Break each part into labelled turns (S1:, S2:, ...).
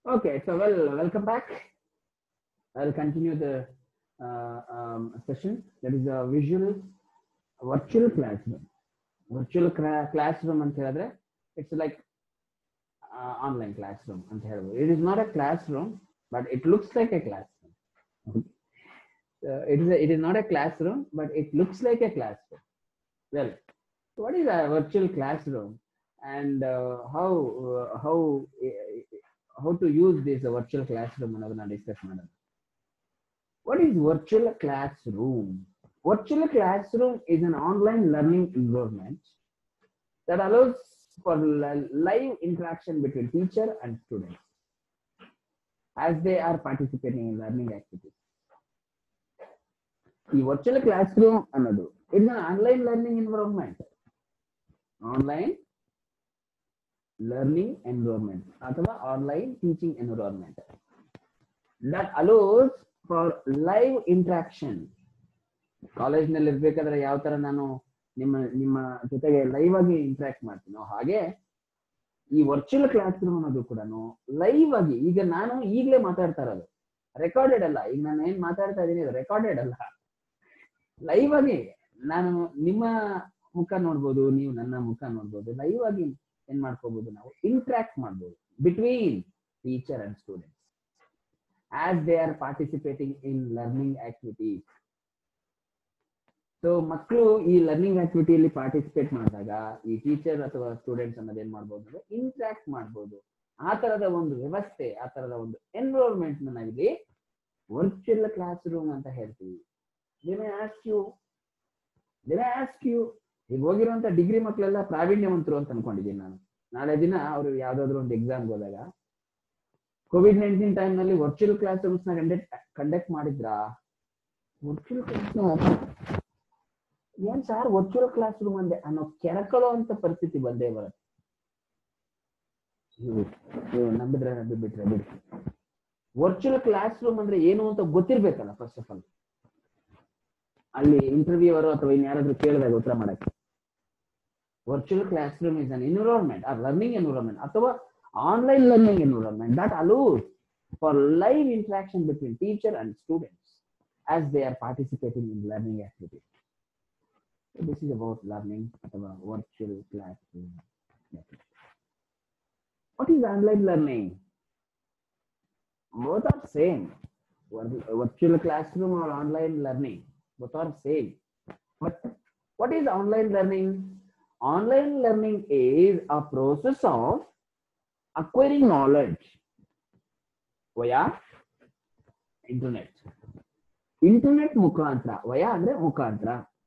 S1: Okay, so well, welcome back. I'll continue the uh, um, session. That is a visual virtual classroom. Virtual cra- classroom ಅಂತ ಹೇಳಿದ್ರೆ it's like online classroom ಅಂತ ಹೇಳ್ಬೋದು it is not a classroom but it looks like a classroom it is it is not a classroom but it looks like a classroom well what is a virtual classroom and uh, how uh, how how to use this virtual classroom ಅನ್ನೋದನ್ನ discuss ಮಾಡೋಣ what is virtual classroom virtual classroom is an online learning environment that allows for li- live interaction between teacher and students as they are participating in learning activities ಈ virtual class classroom ಅನ್ನೋದು it's an online learning environment online learning environment ಅಥವಾ online teaching environment that allows for live interaction ಕಾಲೇಜ್ನಲ್ಲಿ ಇರ್ಬೇಕಾದ್ರೆ ಯಾವ ತರ ನಾನು ನಿಮ್ಮ ನಿಮ್ಮ ಜೊತೆಗೆ ಲೈವ್ ಆಗಿ ಇಂಟ್ರಾಕ್ಟ್ ಮಾಡ್ತೀನೋ ಹಾಗೆ ಈ ವರ್ಚುವಲ್ ಕ್ಲಾಸ್ ರೂಮ್ ಅನ್ನೋದು ಕೂಡ ಲೈವ್ ಆಗಿ ಈಗ ನಾನು ಈಗಲೇ ಮಾತಾಡ್ತಾ ಇರೋದು ರೆಕಾರ್ಡೆಡ್ ಅಲ್ಲ ಈಗ ನಾನು ಏನ್ ಮಾತಾಡ್ತಾ ಇದ್ದೀನಿ ರೆಕಾರ್ಡೆಡ್ ಅಲ್ಲ ಲೈವ್ ಆಗಿ ನಾನು ನಿಮ್ಮ ಮುಖ ನೋಡ್ಬೋದು ನೀವು ನನ್ನ ಮುಖ ನೋಡ್ಬೋದು ಲೈವ್ ಆಗಿ ಏನ್ ಮಾಡ್ಕೋಬಹುದು ನಾವು ಇಂಟ್ರಾಕ್ಟ್ ಮಾಡ್ಬೋದು between teacher and students as they are participating in learning activities so ಮಕ್ಕಳು ಈ ಲರ್ನಿಂಗ್ ಆಕ್ಟಿವಿಟಿಯಲ್ಲಿ ಪಾರ್ಟಿಸಿಪೇಟ್ ಮಾಡಿದಾಗ ಈ ಟೀಚರ್ ಅಥವಾ ಸ್ಟೂಡೆಂಟ್ಸ್ ಅನ್ನೋದು ಏನ್ ಮಾಡ್ಬೋದು ಅಂದ್ರೆ ಇಂಟ್ರಾಕ್ಟ್ ಮಾಡ್ಬೋದು ಆ ತರದ ಒಂದು ವ್ಯವಸ್ಥೆ ಆ ತರದ ಒಂದು ಎನ್ವಿರಾನ್ಮೆಂಟ್ ನಾವಿಲ್ಲಿ ವರ್ಚುವಲ್ ಕ್ಲಾಸ್ ರೂಮ್ ಅಂತ ಹೇಳ್ತೀವಿ ದಿನ ಆಸ್ಕ್ ಯು ದಿನ ಆಸ್ಕ್ ಯು ಈಗ ಹೋಗಿರುವಂತ ಡಿಗ್ರಿ ಮಕ್ಕಳೆಲ್ಲ ಪ್ರಾವೀಣ್ಯವಂತರು ಅಂತ ಅನ್ಕೊಂಡಿದ್ದೀನಿ ನಾನು ನಾಳೆ ದಿನ ಅವರು ಯಾವ್ದಾದ್ರು ಒಂದು ಎಕ್ಸಾಮ್ಗೆ ಹೋದಾಗ ಕೋವಿಡ್ ನೈನ್ಟೀನ್ ಟೈಮ್ ನಲ್ಲಿ ವರ್ಚುವಲ್ ಕ್ಲಾಸ್ ರೂಮ್ಸ್ ನ ಕಂಡಕ್ಟ್ ಕಂಡಕ್ಟ್ ಮಾಡಿದ್ರಾ ವರ್ಚುವಲ್ ಕ್ಲಾಸ್ ಏನ್ ಸರ್ ವರ್ಚುವಲ್ ಕ್ಲಾಸ್ ರೂಮ್ ಅಂದೆ ಅನ್ನೋ ಕೆರಕಳೋ ಅಂತ ಪರಿಸ್ಥಿತಿ ಬಂದೇ ಬರುತ್ತೆ ನೀವು ನಂಬಿದ್ರೆ ನಂಬಿ ಬಿಟ್ರೆ ಬಿಡಿ ವರ್ಚುವಲ್ ಕ್ಲಾಸ್ ರೂಮ್ ಅಂದ್ರೆ ಏನು ಅಂತ ಗೊತ್ತಿರ್ಬೇಕಲ್ಲ ಫಸ್ಟ್ ಆಫ್ ಆಲ್ ಅಲ್ಲಿ ಇಂಟರ್ವ್ಯೂವರು ಅಥವಾ ಇನ್ಯಾರಾದ್ರೂ ಕೇಳಿದಾಗ ಉತ್ತರ ಮಾಡಕ್ಕೆ virtual class classroom is an environment or learning environment ಅಥವಾ online learning environment that allows for live interaction between teacher and students as they are participating in learning activities this is about learning ಅಥವಾ virtual class classroom what is online learning both are same virtual classroom or online learning both are same but what is online learning online learning is a process of acquiring knowledge via internet internet ಮುಖಾಂತರ via ಅಂದ್ರೆ ಮುಖಾಂತರ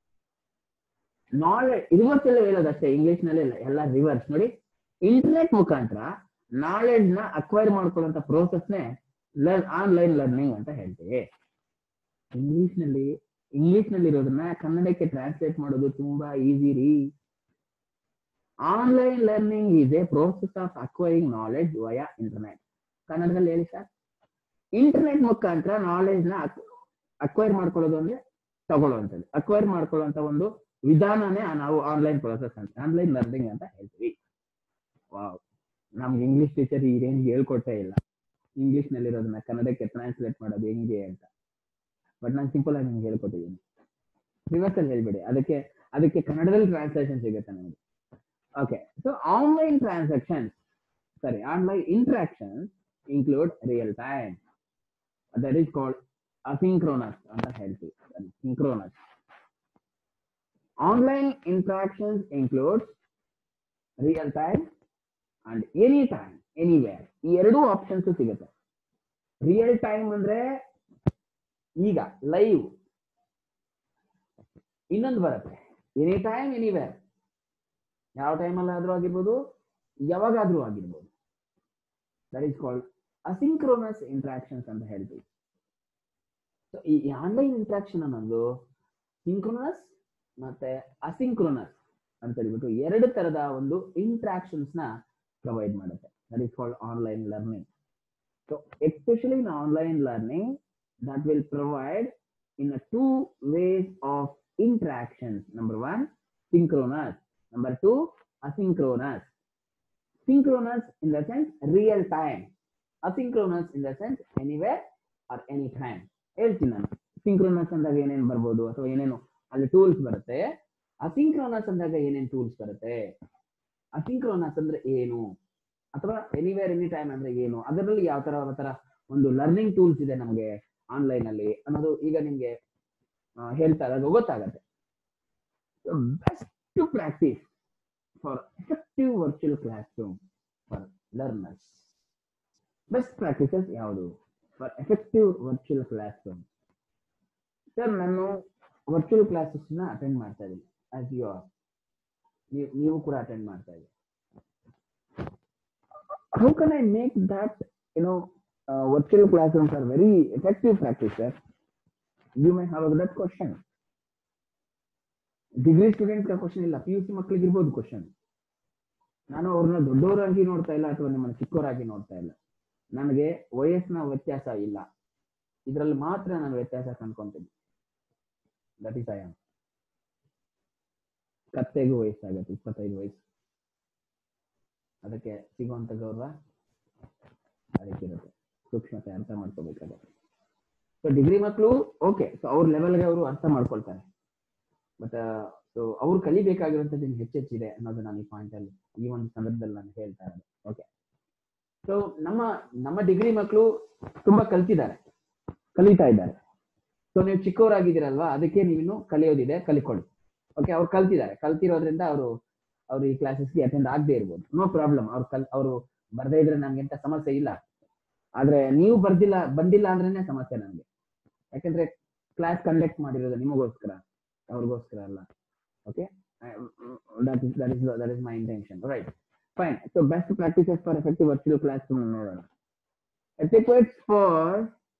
S1: ನಾಲೆಡ್ reverse ಎಲ್ಲ ಹೇಳೋದಷ್ಟೇ English ನಲ್ಲಿ ಎಲ್ಲ reverse ನೋಡಿ internet ಮುಖಾಂತರ knowledge ನ acquire ಮಾಡ್ಕೊಳ್ಳುವಂತ ಪ್ರೋಸೆಸ್ನೇ ಲರ್ನ್ ಆನ್ಲೈನ್ ಲರ್ನಿಂಗ್ ಅಂತ ಹೇಳ್ತೀವಿ ಇಂಗ್ಲಿಷ್ ನಲ್ಲಿ ಇಂಗ್ಲಿಷ್ ನಲ್ಲಿ ಇರೋದನ್ನ ಕನ್ನಡಕ್ಕೆ ಟ್ರಾನ್ಸ್ಲೇಟ್ ಮಾಡೋದು ತುಂಬಾ ಈಸಿ ರೀ online learning is a process of acquiring knowledge via internet ಕನ್ನಡದಲ್ಲಿ ಹೇಳಿ ಸರ್ ಇಂಟರ್ನೆಟ್ ಮುಖಾಂತರ ನಾಲೆಡ್ಜ್ ನ ಅಕ್ವೈರ್ ಮಾಡ್ಕೊಳ್ಳೋದು ಅಂದ್ರೆ ತಗೊಳ್ಳುವಂಥದ್ದು ಅಕ್ವೈರ್ ಮಾಡ್ಕೊಳ್ಳುವಂತ ಒಂದು ವಿಧಾನನೇ ನಾವು ಆನ್ಲೈನ್ ಪ್ರೋಸೆಸ್ ಅಂತ ಆನ್ಲೈನ್ ಲರ್ನಿಂಗ್ ಅಂತ ಹೇಳ್ತೀವಿ ವಾವ್ ನಮ್ಗೆ ಇಂಗ್ಲಿಷ್ ಟೀಚರ್ ಈ ರೇಂಜ್ ಹೇಳ್ಕೊಟ್ಟೇ ಇಲ್ಲ ಇಂಗ್ಲಿಷ್ ನಲ್ಲಿರೋದನ್ನ ಕನ್ನಡಕ್ಕೆ ಟ್ರಾನ್ಸ್ಲೇಟ್ ಮಾಡೋದು ಹೆಂಗೆ ಅಂತ ಬಟ್ ನಾನು ಸಿಂಪಲ್ ಆಗಿ ನಿಮ್ಗೆ ಹೇಳ್ಕೊಟ್ಟಿದ್ದೀನಿ ರಿವರ್ಸ್ ಅಲ್ಲಿ ಹೇಳ್ಬೇಡಿ ಅದಕ್ಕೆ ಅದಕ್ಕೆ ಕನ್ನಡದಲ್ಲಿ ಟ್ರಾನ್ಸ್ಲೇಷನ್ ಸಿಗುತ್ತೆ ನಮಗೆ okay so online transaction sorry online interaction include real time that is called asynchronous ಅಂತ ಹೇಳ್ತೀವಿ synchronous online interactions includes real time and any time anywhere ಈ ಎರಡೂ ಆಪ್ಷನ್ಸ್ ಸಿಗುತ್ತೆ ರಿಯಲ್ ಟೈಮ್ ಅಂದ್ರೆ ಈಗ ಲೈವ್ ಇನ್ನೊಂದು ಬರುತ್ತೆ ಎನಿ ಟೈಮ್ ಎನಿವೇರ್ ಯಾವ ಟೈಮಲ್ಲಿ ಆದ್ರೂ ಆಗಿರ್ಬೋದು ಯಾವಾಗಾದ್ರೂ ಆಗಿರ್ಬೋದು that is called asynchronous interactions ಅಂತ ಹೇಳ್ತೀವಿ ಸೊ ಈ ಆನ್ಲೈನ್ ಇಂಟ್ರಾಕ್ಷನ್ ಅನ್ನೋದು ಸಿಂಕ್ರೋನಸ್ ಮತ್ತೆ ಅಸಿಂಕ್ರೋನಸ್ ಅಂತ ಹೇಳ್ಬಿಟ್ಟು ಎರಡು ತರದ ಒಂದು ಇಂಟ್ರಾಕ್ಷನ್ಸ್ ನ ಪ್ರೊವೈಡ್ ಮಾಡುತ್ತೆ that is called online learning. So especially in online learning, that will provide in a two ways of interactions. Number one, synchronous. Number two, asynchronous. Synchronous in the sense real time. Asynchronous in the sense anywhere or any time ಹೇಳ್ತೀನಿ ನಾನು synchronous ಅಂದಾಗ ಏನೇನು ಬರ್ಬೋದು ಅಥವಾ ಏನೇನು ಅಲ್ಲಿ tools ಬರುತ್ತೆ asynchronous ಅಂದಾಗ ಏನೇನು ಟೂಲ್ಸ್ ಬರುತ್ತೆ ಅಸಿಂಕ್ರೋನಸ್ ಅಂದ್ರೆ ಏನು ಅಥವಾ ಎನಿವೇರ್ ಎನಿ ಟೈಮ್ ಅಂದ್ರೆ ಏನು ಅದರಲ್ಲಿ ಯಾವ ತರ ಯಾವ ತರ ಒಂದು ಲರ್ನಿಂಗ್ ಟೂಲ್ಸ್ ಇದೆ ನಮಗೆ ಆನ್ಲೈನ್ ಅಲ್ಲಿ ಅನ್ನೋದು ಈಗ ನಿಮ್ಗೆ ಆ, ಹೇಳ್ತಾ ಇದ್ದಾಗ ಗೊತ್ತಾಗತ್ತೆ best practice for effective virtual class room for learners best practices ಯಾವುದು for effective virtual class room sir ನಾನು ವರ್ಚುವಲ್ ಕ್ಲಾಸಸ್ ನ ಅಟೆಂಡ್ ಮಾಡ್ತಾ ಇದ್ದೀನಿ ಆಸ್ ಯು ಆರ್ ನೀವು ಕೂಡ ಅಟೆಂಡ್ ಮಾಡ್ತಾ ಇದ್ದೀವಿ how can I make that you know virtual class rooms are very effective practice sir you may have that question degree student question ಇಲ್ಲ P U C ಮಕ್ಕಳಿಗೆ ಇರ್ಬೋದು question ನಾನು ಅವ್ರನ್ನ ದೊಡ್ಡವರಾಗಿ ನೋಡ್ತಾ ಇಲ್ಲ ಅಥವಾ ನಿಮ್ಮನ್ನ ಚಿಕ್ಕವರಾಗಿ ನೋಡ್ತಾ ಇಲ್ಲ ನನಗೆ ವಯಸ್ಸಿನ ವ್ಯತ್ಯಾಸ ಇಲ್ಲ ಇದರಲ್ಲಿ ಮಾತ್ರ ನಾನು ವ್ಯತ್ಯಾಸ ಕಂಡ್ಕೊಂತೀನಿ ದಟ್ ಇಸ್ ಐ ಆಮ್ ಕತ್ತೆಗೂ ವಯಸ್ಸಾಗತ್ತೆ ಇಪ್ಪತ್ತೈದು ವಯಸ್ಸು ಅದಕ್ಕೆ ಸಿಗುವಂತ ಗೌರವ ಅದಕ್ಕಿರುತ್ತೆ ಸೂಕ್ಷ್ಮತೆ ಅರ್ಥ ಮಾಡ್ಕೋಬೇಕಾಗತ್ತೆ ಸೊ ಡಿಗ್ರಿ ಮಕ್ಕಳು ಓಕೆ ಸೊ ಅವ್ರ ಲೆವೆಲ್ಗೆ ಅವರು ಅರ್ಥ ಮಾಡ್ಕೊಳ್ತಾರೆ ಬಟ್ ಸೊ ಅವ್ರು ಕಲಿಬೇಕಾಗಿರುವಂತದ್ದು ಇನ್ನು ಹೆಚ್ಚೆಚ್ಚಿದೆ ಅನ್ನೋದು ನಾನು ಈ ಪಾಯಿಂಟ್ ಅಲ್ಲಿ ಈ ಒಂದು ಸಂದರ್ಭದಲ್ಲಿ ನಾನು ಹೇಳ್ತಾ ಇರೋದು ಓಕೆ ಸೊ ನಮ್ಮ ನಮ್ಮ ಡಿಗ್ರಿ ಮಕ್ಕಳು ತುಂಬಾ ಕಲ್ತಿದ್ದಾರೆ ಕಲಿತಾ ಇದ್ದಾರೆ ಸೊ ನೀವು ಚಿಕ್ಕವರಾಗಿದ್ದೀರಲ್ವಾ ಅದಕ್ಕೆ ನೀವಿನ್ನು ಕಲಿಯೋದಿದೆ ಕಲಿಕೊಳ್ಳಿ ಓಕೆ ಅವ್ರು ಕಲ್ತಿದ್ದಾರೆ ಕಲ್ತಿರೋದ್ರಿಂದ ಅವರು ಅವ್ರು ಈ ಕ್ಲಾಸಸ್ಗೆ ಅಟೆಂಡ್ ಆಗದೆ ಇರ್ಬೋದು ನೋ ಪ್ರಾಬ್ಲಮ್ ಅವ್ರು ಕಲ್ ಅವರು ಬರ್ದೇ ಇದ್ರೆ ನಮ್ಗೆ ಎಂತ ಸಮಸ್ಯೆ ಇಲ್ಲ ಆದ್ರೆ ನೀವು ಬರ್ದಿಲ್ಲ ಬಂದಿಲ್ಲ ಅಂದ್ರೇನೆ ಸಮಸ್ಯೆ ನನಗೆ ಯಾಕಂದ್ರೆ ಕ್ಲಾಸ್ ಕಂಡಕ್ಟ್ ಮಾಡಿರೋದು ನಿಮಗೋಸ್ಕರ ಅವ್ರಿಗೋಸ್ಕರ ಅಲ್ಲ okay that is that is that is my intention right fine so best practices for effective virtual class ನೋಡೋಣ ಎಟಿಕ್ವೆಟ್ಸ್ ಫಾರ್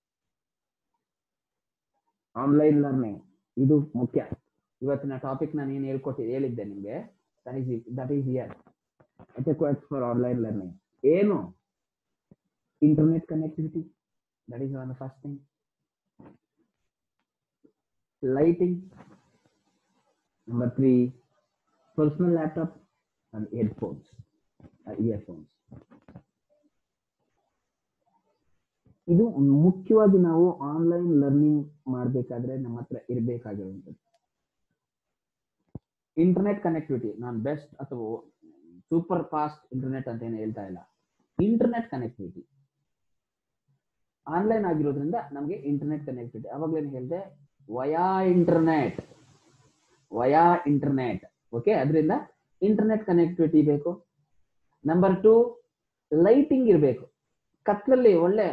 S1: ಆನ್ಲೈನ್ ಲರ್ನಿಂಗ್ ಇದು ಮುಖ್ಯ ಇವತ್ತಿನ ಟಾಪಿಕ್ ನಾನು ಏನು ಹೇಳ್ಕೊಟ್ಟಿ ಹೇಳಿದ್ದೆ ನಿಮಗೆ that is that is ear etiquettes for online learning ಏನು internet connectivity that is one first thing lighting. Number three, personal laptop and headphones, uh, earphones. ಇದು ಮುಖ್ಯವಾಗಿ ನಾವು ಆನ್ಲೈನ್ ಲರ್ನಿಂಗ್ ಮಾಡಬೇಕಾದ್ರೆ ನಮ್ಮ ಹತ್ರ ಇರಬೇಕಾಗಿರುವಂಥದ್ದು ಇಂಟರ್ನೆಟ್ ಕನೆಕ್ಟಿವಿಟಿ ನಾನು ಬೆಸ್ಟ್ ಅಥವಾ ಸೂಪರ್ ಫಾಸ್ಟ್ ಇಂಟರ್ನೆಟ್ ಅಂತ ಏನು ಹೇಳ್ತಾ ಇಲ್ಲ ಇಂಟರ್ನೆಟ್ ಕನೆಕ್ಟಿವಿಟಿ ಆನ್ಲೈನ್ ಆಗಿರೋದ್ರಿಂದ ನಮಗೆ ಇಂಟರ್ನೆಟ್ ಕನೆಕ್ಟಿವಿಟಿ ಅವಾಗಲೇನು ಹೇಳಿದೆ via internet via internet okay ಅದರಿಂದ ಇಂಟರ್ನೆಟ್ ಕನೆಕ್ಟಿವಿಟಿ ಬೇಕು ನಂಬರ್ ಟು ಲೈಟಿಂಗ್ ಇರಬೇಕು ಕತ್ಲಲ್ಲಿ ಒಳ್ಳೆ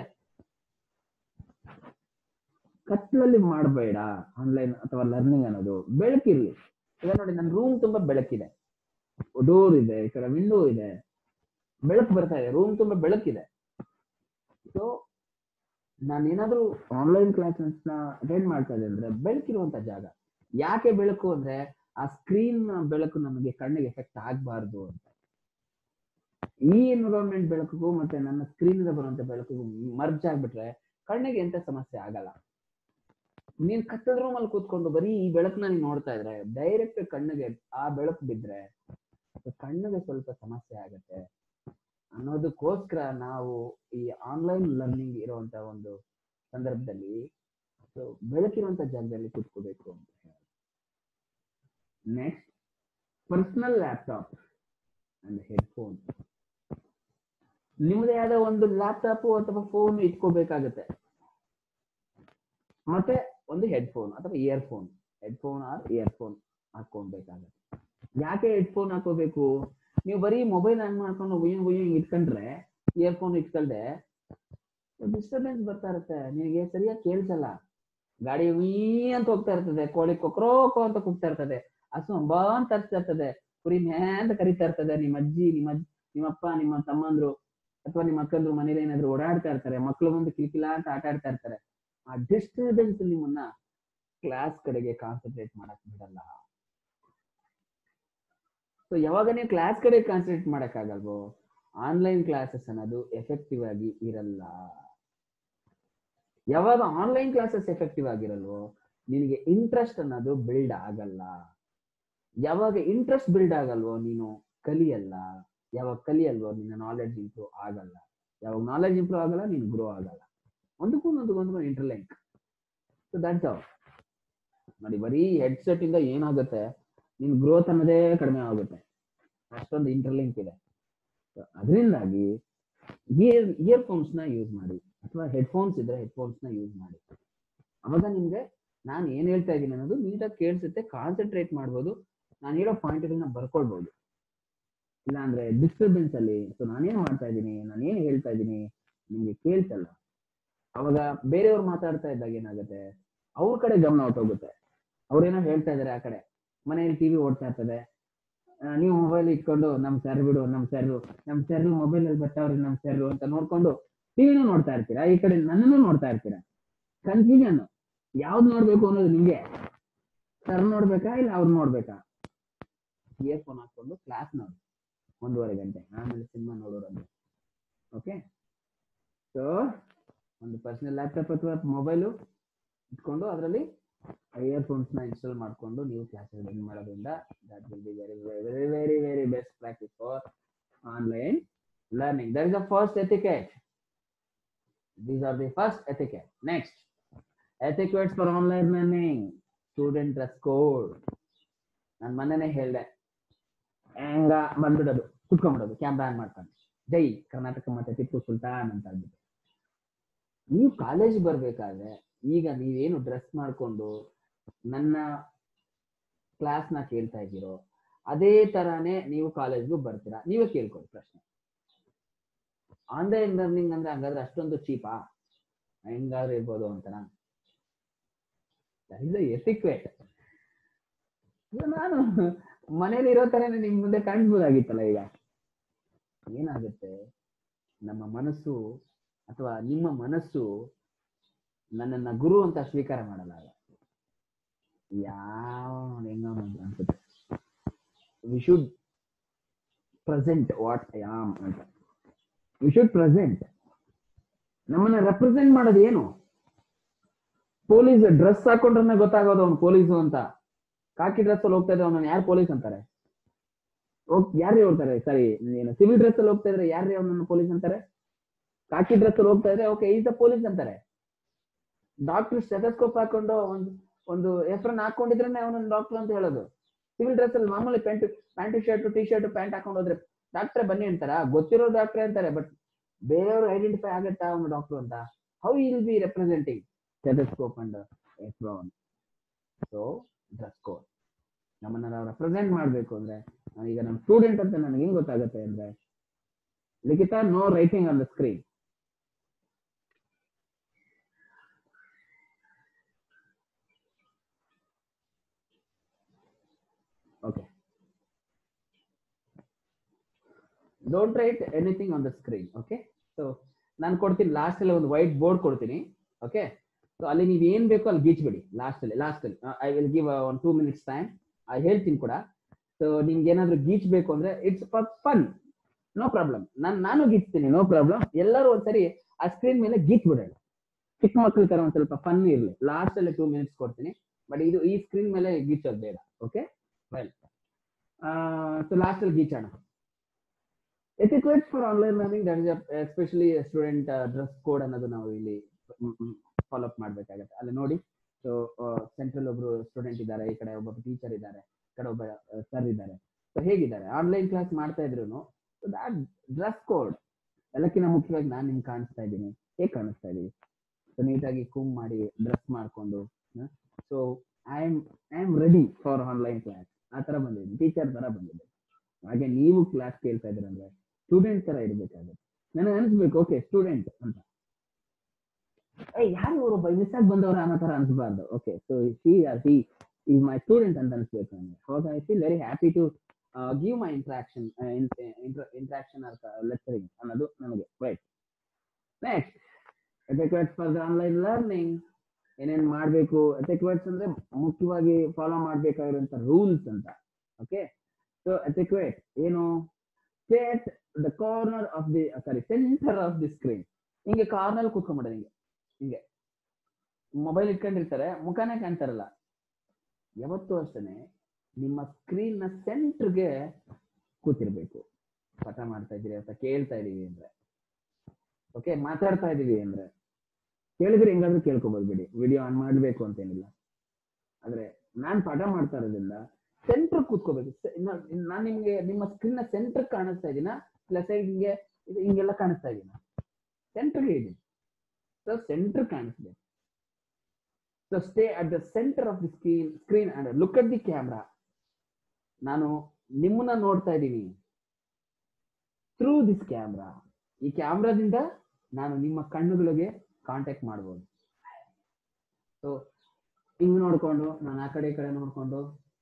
S1: ಕತ್ಲಲ್ಲಿ ಮಾಡಬೇಡ ಆನ್ಲೈನ್ ಅಥವಾ ಲರ್ನಿಂಗ್ ಅನ್ನೋದು ಬೆಳಕಿರ್ಲಿ ಈಗ ನೋಡಿ ನನ್ನ ರೂಮ್ ತುಂಬಾ ಬೆಳಕಿದೆ ಡೋರ್ ಇದೆ ಈ ಕಡೆ ವಿಂಡೋ ಇದೆ ಬೆಳಕು ಬರ್ತಾ ಇದೆ ರೂಮ್ ತುಂಬಾ ಬೆಳಕಿದೆ ಸೊ ನಾನು ಏನಾದ್ರೂ ಆನ್ಲೈನ್ ಕ್ಲಾಸಸ್ ನ ಅಟೆಂಡ್ ಮಾಡ್ತಾ ಇದ್ದೆ ಅಂದ್ರೆ ಬೆಳಕಿರುವಂತ ಜಾಗ ಯಾಕೆ ಬೆಳಕು ಅಂದ್ರೆ ಆ ಸ್ಕ್ರೀನ್ ಬೆಳಕು ನಮಗೆ ಕಣ್ಣಿಗೆ ಎಫೆಕ್ಟ್ ಆಗಬಾರ್ದು ಅಂತ ಈ ಎನ್ವಿರಾನ್ಮೆಂಟ್ ಬೆಳಕಿಗೂ ಮತ್ತೆ ನನ್ನ ಸ್ಕ್ರೀನ್ ಇಂದ ಬರುವಂತ ಬೆಳಕಿಗೂ ಮರ್ಜ್ ಆಗ್ಬಿಟ್ರೆ ಕಣ್ಣಿಗೆ ಎಂತ ಸಮಸ್ಯೆ ಆಗಲ್ಲ ನೀನ್ ಕಟ್ಟದ ರೂಮ್ ಅಲ್ಲಿ ಕೂತ್ಕೊಂಡು ಬರೀ ಈ ಬೆಳಕನ್ನ ನೀನ್ ನೋಡ್ತಾ ಇದ್ರೆ ಡೈರೆಕ್ಟ್ ಕಣ್ಣಿಗೆ ಆ ಬೆಳಕು ಬಿದ್ರೆ ಕಣ್ಣಿಗೆ ಸ್ವಲ್ಪ ಸಮಸ್ಯೆ ಆಗತ್ತೆ ಅನ್ನೋದಕ್ಕೋಸ್ಕರ ನಾವು ಈ ಆನ್ಲೈನ್ ಲರ್ನಿಂಗ್ ಇರುವಂತ ಒಂದು ಸಂದರ್ಭದಲ್ಲಿ ಸೊ ಬೆಳಕಿರುವಂತ ಜಾಗದಲ್ಲಿ ಕೂತ್ಕೋಬೇಕು ಅಂತ next personal laptop and headphone ನಿಮ್ಮದೇ ಆದ ಒಂದು ಲ್ಯಾಪ್ಟಾಪ್ ಅಥವಾ ಫೋನ್ ಇಟ್ಕೋಬೇಕಾಗತ್ತೆ ಮತ್ತೆ ಒಂದು ಹೆಡ್ಫೋನ್ ಅಥವಾ ಇಯರ್ಫೋನ್ ಹೆಡ್ಫೋನ್ ಆರ್ ಇಯರ್ಫೋನ್ ಹಾಕೊಬೇಕಾಗತ್ತೆ ಯಾಕೆ ಹೆಡ್ಫೋನ್ ಹಾಕೋಬೇಕು ನೀವು ಬರೀ ಮೊಬೈಲ್ ಆನ್ ಮಾಡ್ಕೊಂಡು ಉಯ್ಯಂಗ್ ಉಯ್ಯಂಗ್ ಇಟ್ಕೊಂಡ್ರೆ ಇಯರ್ಫೋನ್ ಇಟ್ಕೊಳ್ದೆ ಡಿಸ್ಟರ್ಬೆನ್ಸ್ ಬರ್ತಾ ಇರುತ್ತೆ ನಿನಗೆ ಸರಿಯಾಗಿ ಕೇಳಿಸಲ್ಲ ಗಾಡಿ ಉಯ್ ಅಂತ ಹೋಗ್ತಾ ಇರ್ತದೆ ಕೋಳಿ ಕೊಕ್ರೋಕೋ ಅಂತ ಕೂಗ್ತಾ ಇರ್ತದೆ ಹಸು ಅಂಬಾ ಅಂತ ತರ್ಸ್ತಾ ಇರ್ತದೆ ಕುರಿ ಮೇ ಅಂತ ಕರಿತಾ ಇರ್ತದೆ ನಿಮ್ಮ ಅಜ್ಜಿ ನಿಮ್ಮ ಅಜ್ಜಿ ನಿಮ್ಮಪ್ಪ ನಿಮ್ಮ ತಮ್ಮಂದ್ರು ಅಥವಾ ನಿಮ್ಮ ಅಕ್ಕಂದ್ರು ಮನೇಲಿ ಏನಾದ್ರು ಓಡಾಡ್ತಾ ಇರ್ತಾರೆ ಮಕ್ಳು ಬಂದು ಕಿಲ್ಕಿಲ ಅಂತ ಆಟ ಆಡ್ತಾ ಇರ್ತಾರೆ ಆ ಡಿಸ್ಟರ್ಬೆನ್ಸ್ ನಿಮ್ಮನ್ನ ಕ್ಲಾಸ್ ಕಡೆಗೆ ಕಾನ್ಸಂಟ್ರೇಟ್ ಮಾಡಕ್ ಬಿಡಲ್ಲ ಸೊ ಯಾವಾಗ ನೀವು ಕ್ಲಾಸ್ ಕಡೆ ಕಾನ್ಸಂಟ್ರೇಟ್ ಮಾಡಕ್ಕಾಗಲ್ವೋ ಆನ್ಲೈನ್ ಕ್ಲಾಸಸ್ ಅನ್ನೋದು ಎಫೆಕ್ಟಿವ್ ಆಗಿ ಇರಲ್ಲ ಯಾವಾಗ ಆನ್ಲೈನ್ ಕ್ಲಾಸಸ್ ಎಫೆಕ್ಟಿವ್ ಆಗಿರಲ್ವೋ ನಿನಗೆ ಇಂಟ್ರೆಸ್ಟ್ ಅನ್ನೋದು ಬಿಲ್ಡ್ ಆಗಲ್ಲ ಯಾವಾಗ ಇಂಟ್ರೆಸ್ಟ್ ಬಿಲ್ಡ್ ಆಗಲ್ವೋ ನೀನು ಕಲಿಯಲ್ಲ ಯಾವಾಗ ಕಲಿಯಲ್ವೋ ನಿನ್ನ ನಾಲೆಡ್ಜ್ ಇಂಪ್ರೂವ್ ಆಗಲ್ಲ ಯಾವಾಗ ನಾಲೆಜ್ ಇಂಪ್ರೂವ್ ಆಗಲ್ಲ ನೀನು ಗ್ರೋ ಆಗಲ್ಲ ಒಂದಕ್ಕೂ ಒಂದಕ್ಕೊಂದು ಇಂಟರ್ಲಿಂಕ್ ಸೊ ದಟ್ಸ್ ಆಲ್ ನೋಡಿ ಬರೀ ಹೆಡ್ಸೆಟ್ ಇಂದ ಏನಾಗುತ್ತೆ ನಿನ್ ಗ್ರೋತ್ ಅನ್ನೋದೇ ಕಡಿಮೆ ಆಗುತ್ತೆ ಅಷ್ಟೊಂದು ಇಂಟರ್ಲಿಂಕ್ ಇದೆ ಅದರಿಂದಾಗಿ ಇಯರ್ ಇಯರ್ಫೋನ್ಸ್ ನ ಯೂಸ್ ಮಾಡಿ ಅಥವಾ ಹೆಡ್ಫೋನ್ಸ್ ಇದ್ರೆ ಹೆಡ್ಫೋನ್ಸ್ ನ ಯೂಸ್ ಮಾಡಿ ಅವಾಗ ನಿಮ್ಗೆ ನಾನು ಏನ್ ಹೇಳ್ತಾ ಇದ್ದೀನಿ ಅನ್ನೋದು ನೀಟಾಗಿ ಕೇಳಿಸುತ್ತೆ ಕಾನ್ಸಂಟ್ರೇಟ್ ಮಾಡ್ಬೋದು ನಾನು ಹೇಳೋ ಪಾಯಿಂಟ್ಗಳನ್ನ ಬರ್ಕೊಳ್ಬಹುದು ಇಲ್ಲ ಅಂದ್ರೆ ಡಿಸ್ಟರ್ಬೆನ್ಸ್ ಅಲ್ಲಿ ಸೊ ನಾನೇನ್ ಮಾಡ್ತಾ ಇದ್ದೀನಿ ನಾನೇನ್ ಹೇಳ್ತಾ ಇದ್ದೀನಿ ನಿಮ್ಗೆ ಕೇಳ್ಸಲ್ಲ ಅವಾಗ ಬೇರೆಯವ್ರು ಮಾತಾಡ್ತಾ ಇದ್ದಾಗ ಏನಾಗುತ್ತೆ ಅವ್ರ ಕಡೆ ಗಮನ ಹೊಟ್ಟೋಗುತ್ತೆ ಅವ್ರೇನೋ ಹೇಳ್ತಾ ಇದಾರೆ ಆ ಕಡೆ ಮನೆಯಲ್ಲಿ ಟಿವಿ ಓಡ್ತಾ ಇರ್ತದೆ ಆ, ನೀವು ಮೊಬೈಲ್ ಇಟ್ಕೊಂಡು ನಮ್ ಸರ್ ಬಿಡು ನಮ್ ಸರ್ ನಮ್ ಸರ್ ಮೊಬೈಲ್ ಅಲ್ಲಿ ಬರ್ತಾವ್ರಿ ನಮ್ ಸರ್ ಅಂತ ನೋಡ್ಕೊಂಡು ಟಿವಿನೂ ನೋಡ್ತಾ ಇರ್ತೀರಾ ಈ ಕಡೆ ನನ್ನನ್ನು ನೋಡ್ತಾ ಇರ್ತೀರಾ ಕನ್ಫ್ಯೂಷನ್ ಯಾವ್ದು ನೋಡ್ಬೇಕು ಅನ್ನೋದು ನಿಮ್ಗೆ ಸರ್ ನೋಡ್ಬೇಕಾ ಇಲ್ಲ ಅವ್ರು ನೋಡ್ಬೇಕಾ ಇಯರ್ಫೋನ್ ಹಾಕೊಂಡು ಕ್ಲಾಸ್ ನೋಡಿ ಒಂದೂವರೆ ಗಂಟೆ ಆಮೇಲೆ ಸಿನಿಮಾ ನೋಡೋರಂತೆ ಓಕೆ ಸೊ ಒಂದು ಪರ್ಸನಲ್ ಲ್ಯಾಪ್ಟಾಪ್ ಅಥವಾ ಮೊಬೈಲು ಇಟ್ಕೊಂಡು ಅದರಲ್ಲಿ ಇಯರ್ಫೋನ್ಸ್ ನ ಇನ್ಸ್ಟಾಲ್ ಮಾಡ್ಕೊಂಡು ನೀವು ಕ್ಲಾಸ್ ಅಟೆಂಡ್ ಮಾಡೋದ್ರಿಂದ that will be very very very very best practice for online learning that is the first etiquette these are the first etiquette next etiquettes for online learning student dress code ನಾನು ಮೊನ್ನೆನೇ ಹೇಳ್ದೆ ಹೆಂಗ ಬಂದ್ಬಿಡೋದು ಕುತ್ಕೊಂಡ್ಬಿಡೋದು camera on ಮಾಡ್ಕೊಂಡು ಜೈ ಕರ್ನಾಟಕ ಮತ್ತೆ ಟಿಪ್ಪು ಸುಲ್ತಾನ್ ಅಂತ ಅಂದ್ಬಿಟ್ಟು ನೀವು college ಬರ್ಬೇಕಾದ್ರೆ ಈಗ ನೀವೇನು ಡ್ರೆಸ್ ಮಾಡ್ಕೊಂಡು ನನ್ನ ಕ್ಲಾಸ್ ನ ಕೇಳ್ತಾ ಇದ್ದೀರೋ ಅದೇ ತರಾನೇ ನೀವು ಕಾಲೇಜ್ಗೂ ಬರ್ತೀರಾ ನೀವೇ ಕೇಳ್ಕೊಳ್ಳಿ ಪ್ರಶ್ನೆ ಆನ್ಲೈನ್ ಲರ್ನಿಂಗ್ ಅಂದ್ರೆ ಹಂಗಾದ್ರೆ ಅಷ್ಟೊಂದು ಚೀಪಾ ಹೆಂಗಾದ್ರೂ ಇರ್ಬೋದು ಅಂತನಾ ಎಥಿಕ್ವೇಟ್ ನಾನು ಮನೇಲಿ ಇರೋ ತರನೇ ನಿಮ್ ಮುಂದೆ ಕಾಣಿಸ್ಬೋದಾಗಿತ್ತಲ್ಲ ಈಗ ಏನಾಗುತ್ತೆ ನಮ್ಮ ಮನಸ್ಸು ಅಥವಾ ನಿಮ್ಮ ಮನಸ್ಸು ನನ್ನನ್ನ ಗುರು ಅಂತ ಸ್ವೀಕಾರ ಮಾಡಲ್ಲ ಆಗ. ಯಾವ ಹೆಂಗ ಅನ್ಸುತ್ತೆ we should present what I am ಅಂತ ವಿ ಶುಡ್ ಪ್ರೆಸೆಂಟ್ ನಮ್ಮನ್ನ ರೆಪ್ರೆಸೆಂಟ್ ಮಾಡೋದು ಏನು ಪೊಲೀಸ್ ಡ್ರೆಸ್ ಹಾಕೊಂಡ್ರೆ ಗೊತ್ತಾಗೋದು ಅವ್ನು ಪೊಲೀಸು ಅಂತ ಕಾಕಿ ಡ್ರೆಸ್ ಅಲ್ಲಿ ಹೋಗ್ತಾ ಇದ್ರೆ ಅವನನ್ನ ಯಾರು ಪೊಲೀಸ್ ಅಂತಾರೆ ಯಾರೇ ಹೋಗ್ತಾರೆ ಸರಿ ಏನು ಸಿವಿಲ್ ಡ್ರೆಸ್ ಅಲ್ಲಿ ಹೋಗ್ತಾ ಇದ್ರೆ ಯಾರೇ ಅವನನ್ನ ಪೊಲೀಸ್ ಅಂತಾರೆ ಕಾಕಿ ಡ್ರೆಸ್ ಅಲ್ಲಿ ಹೋಗ್ತಾ ಇದ್ರೆ ಓಕೆ ಈಸ್ ದ ಪೊಲೀಸ್ ಅಂತಾರೆ ಡಾಕ್ಟರ್ ಸ್ಟೆಥೋಸ್ಕೋಪ್ ಹಾಕೊಂಡು ಒಂದು ಒಂದು ಎಫ್ರನ್ ಹಾಕೊಂಡಿದ್ರೆ ಅವನನ್ನ ಡಾಕ್ಟರ್ ಅಂತ ಹೇಳೋದು ಸಿವಿಲ್ ಡ್ರೆಸ್ ಅಲ್ಲಿ ಮಾಮೂಲಿ pant pant shirt T shirt pant ಹಾಕೊಂಡು ಹೋದ್ರೆ ಡಾಕ್ಟ್ರೆ ಬನ್ನಿ ಅಂತಾರ ಗೊತ್ತಿರೋ ಡಾಕ್ಟ್ರೆ ಅಂತಾರೆ ಬಟ್ ಬೇರೆಯವರು ಐಡೆಂಟಿಫೈ ಆಗತ್ತಾ ಅವನು ಡಾಕ್ಟರ್ ಅಂತ how will be representing stethoscope and apron so dress code ನಮ್ಮನ್ನ ನಾವು ರೆಪ್ರೆಸೆಂಟ್ ಮಾಡ್ಬೇಕು ಅಂದ್ರೆ ಈಗ ನಮ್ಮ ಸ್ಟೂಡೆಂಟ್ ಅಂತ ನನಗೆ ಹೆಂಗ್ ಗೊತ್ತಾಗುತ್ತೆ ಅಂದ್ರೆ ಲಿಖಿತ no writing on the screen okay don't write anything on the screen okay so ನಾನು ಕೊಡ್ತೀನಿ ಲಾಸ್ಟ್ ಅಲ್ಲಿ ಒಂದು ವೈಟ್ ಬೋರ್ಡ್ ಕೊಡ್ತೀನಿ ಓಕೆ ಸೊ ಅಲ್ಲಿ ನೀವು ಏನ್ ಬೇಕೋ ಅಲ್ಲಿ ಗೀಚ್ಬಿಡಿ ಲಾಸ್ಟ್ ಅಲ್ಲಿ ಲಾಸ್ಟ್ ಅಲ್ಲಿ I will give one two minutes time ಹೇಳ್ತೀನಿ ಕೂಡ ಸೊ ನಿಮ್ಗೆ ಏನಾದ್ರು ಗೀಚ್ಬೇಕು ಅಂದ್ರೆ it's for fun no problem ನಾನು ನಾನು ಗೀಚ್ತೀನಿ ನೋ ಪ್ರಾಬ್ಲಮ್ ಎಲ್ಲರೂ ಒಂದ್ಸರಿ ಆ ಸ್ಕ್ರೀನ್ ಮೇಲೆ ಗೀಚ್ ಬಿಡೋಣ ಚಿಕ್ಕ ಮಕ್ಳ ತರ ಒಂದ್ ಸ್ವಲ್ಪ ಫನ್ ಇರ್ಲಿ ಲಾಸ್ಟ್ ಅಲ್ಲಿ ಟೂ ಮಿನಿಟ್ಸ್ ಕೊಡ್ತೀನಿ ಬಟ್ ಇದು ಈ ಸ್ಕ್ರೀನ್ ಮೇಲೆ ಗೀಚೋದು ಬೇಡ ಓಕೆ ವೆಲ್ ಸೊ ಲಾಸ್ಟ್ ಅಲ್ಲಿ ಗೀಚೋಣ etiquettes for online learning that is especially student dress code ಅನ್ನೋದು ನಾವು ಇಲ್ಲಿ ಫಾಲೋ ಅಪ್ ಮಾಡ್ಬೇಕಾಗತ್ತೆ ಅಲ್ಲಿ ನೋಡಿ ಸೊ ಸೆಂಟ್ರಲ್ ಒಬ್ರು ಸ್ಟೂಡೆಂಟ್ ಇದ್ದಾರೆ ಈ ಕಡೆ ಒಬ್ಬ ಟೀಚರ್ ಇದ್ದಾರೆ ಈ ಕಡೆ ಒಬ್ಬ ಸರ್ ಇದ್ದಾರೆ ಸೊ ಹೇಗಿದ್ದಾರೆ ಆನ್ಲೈನ್ ಕ್ಲಾಸ್ ಮಾಡ್ತಾ ಇದ್ರು ದಟ್ ಡ್ರೆಸ್ ಕೋಡ್ ಎಲ್ಲಕ್ಕಿಂತ ಮುಖ್ಯವಾಗಿ ನಾನು ನಿಮ್ಗೆ ಕಾಣಿಸ್ತಾ ಇದ್ದೀನಿ ಹೇಗೆ ಕಾಣಿಸ್ತಾ ಇದೀವಿ ಸೊ ನೀಟಾಗಿ ಕುಮ್ ಮಾಡಿ ಡ್ರೆಸ್ ಮಾಡ್ಕೊಂಡು so I am I am ready for online class ಆ ತರ ಬಂದಿದ್ದೀನಿ ಟೀಚರ್ ತರ ಬಂದಿದೆ ಹಾಗೆ ನೀವು ಕ್ಲಾಸ್ ಕೇಳ್ತಾ ಇದ್ದೀರಂದ್ರೆ ಸ್ಟೂಡೆಂಟ್ ತರ ಇರ್ಬೇಕಾಗುತ್ತೆ ನನಗೆ ಅನಿಸ್ಬೇಕು ಓಕೆ ಸ್ಟೂಡೆಂಟ್ ಅಂತ ಏ ಯಾರು ಇವರು ಬೈ ಮಿಸ್ ಆಗಿ ಬಂದವರು ಅನ್ನೋ ತರ ಅನ್ಸ್ಬಾರ್ದು okay so C R C is my student ಅಂತ ಅನ್ಸ್ಬೇಕು ನನಗೆ ಅವಾಗ I feel very happy to give my interaction interaction or lecturing ಅನ್ನೋದು ನನಗೆ right next etiquettes for the online learning ಏನೇನ್ ಮಾಡಬೇಕು ಎಥಿಕ್ವೆಟ್ಸ್ ಅಂದ್ರೆ ಮುಖ್ಯವಾಗಿ ಫಾಲೋ ಮಾಡ್ಬೇಕಾಗಿರುವಂತ ರೂಲ್ಸ್ ಅಂತ ಓಕೆ ಸೊ ಎಥಿಕ್ವೇಟ್ ಏನು state the corner of the sorry centre of the screen ಹಿಂಗೆ ಕಾರ್ನರ್ ಕೂತ್ಕೊಂಡ್ಬಿಡೋದು ಹಿಂಗೆ ಹಿಂಗೆ ಮೊಬೈಲ್ ಇಟ್ಕೊಂಡಿರ್ತಾರೆ ಮುಖಾನೇ ಕಾಣ್ತಾರಲ್ಲ ಯಾವತ್ತೂ ಅಷ್ಟೇನೆ ನಿಮ್ಮ ಸ್ಕ್ರೀನ್ ನ ಸೆಂಟರ್ಗೆ ಕೂತಿರ್ಬೇಕು ಪಾಠ ಮಾಡ್ತಾ ಇದ್ದೀರಿ ಅಂತ ಕೇಳ್ತಾ ಇದೀವಿ ಅಂದ್ರೆ ಓಕೆ ಮಾತಾಡ್ತಾ ಇದೀವಿ ಅಂದ್ರೆ ಕೇಳಿದ್ರೆ ಹೆಂಗಾದ್ರೂ ಕೇಳ್ಕೊಬೋದು ಬಿಡಿ ವಿಡಿಯೋ ಆನ್ ಮಾಡ್ಬೇಕು ಅಂತೇನಿಲ್ಲ ಆದ್ರೆ ನಾನ್ ಪಾಠ ಮಾಡ್ತಾ ಇರೋದ್ರಿಂದ ಸೆಂಟರ್ ಕೂತ್ಕೋಬೇಕು ನಾನ್ ನಿಮ್ಗೆ ನಿಮ್ಮ ಸ್ಕ್ರೀನ್ ನ ಸೆಂಟರ್ ಕಾಣಿಸ್ತಾ ಇದೀನ ಇಲ್ಲ ಸೈಡ್ ಹಿಂಗೆ ಇದು ಹಿಂಗೆಲ್ಲ ಕಾಣಿಸ್ತಾ ಇದೀನ ಸೆಂಟರ್ಗೆ ಇದೆ ಸೊ ಸೆಂಟರ್ ಕಾಣಿಸ್ಬೇಕು so stay at the centre of the screen screen and look at the camera ನಾನು ನಿಮ್ಮನ್ನ ನೋಡ್ತಾ ಇದ್ದೀನಿ ಥ್ರೂ ದಿಸ್ ಕ್ಯಾಮ್ರಾ ಈ ಕ್ಯಾಮ್ರಾದಿಂದ ನಾನು ನಿಮ್ಮ ಕಣ್ಣುಗಳಿಗೆ ಕಾಂಟ್ಯಾಕ್ಟ್ ಮಾಡ್ಬೋದು ಸೊ ಹಿಂಗ್ ನೋಡ್ಕೊಂಡು ನಾನು ಆ ಕಡೆ ಈ ಕಡೆ ನೋಡ್ಕೊಂಡು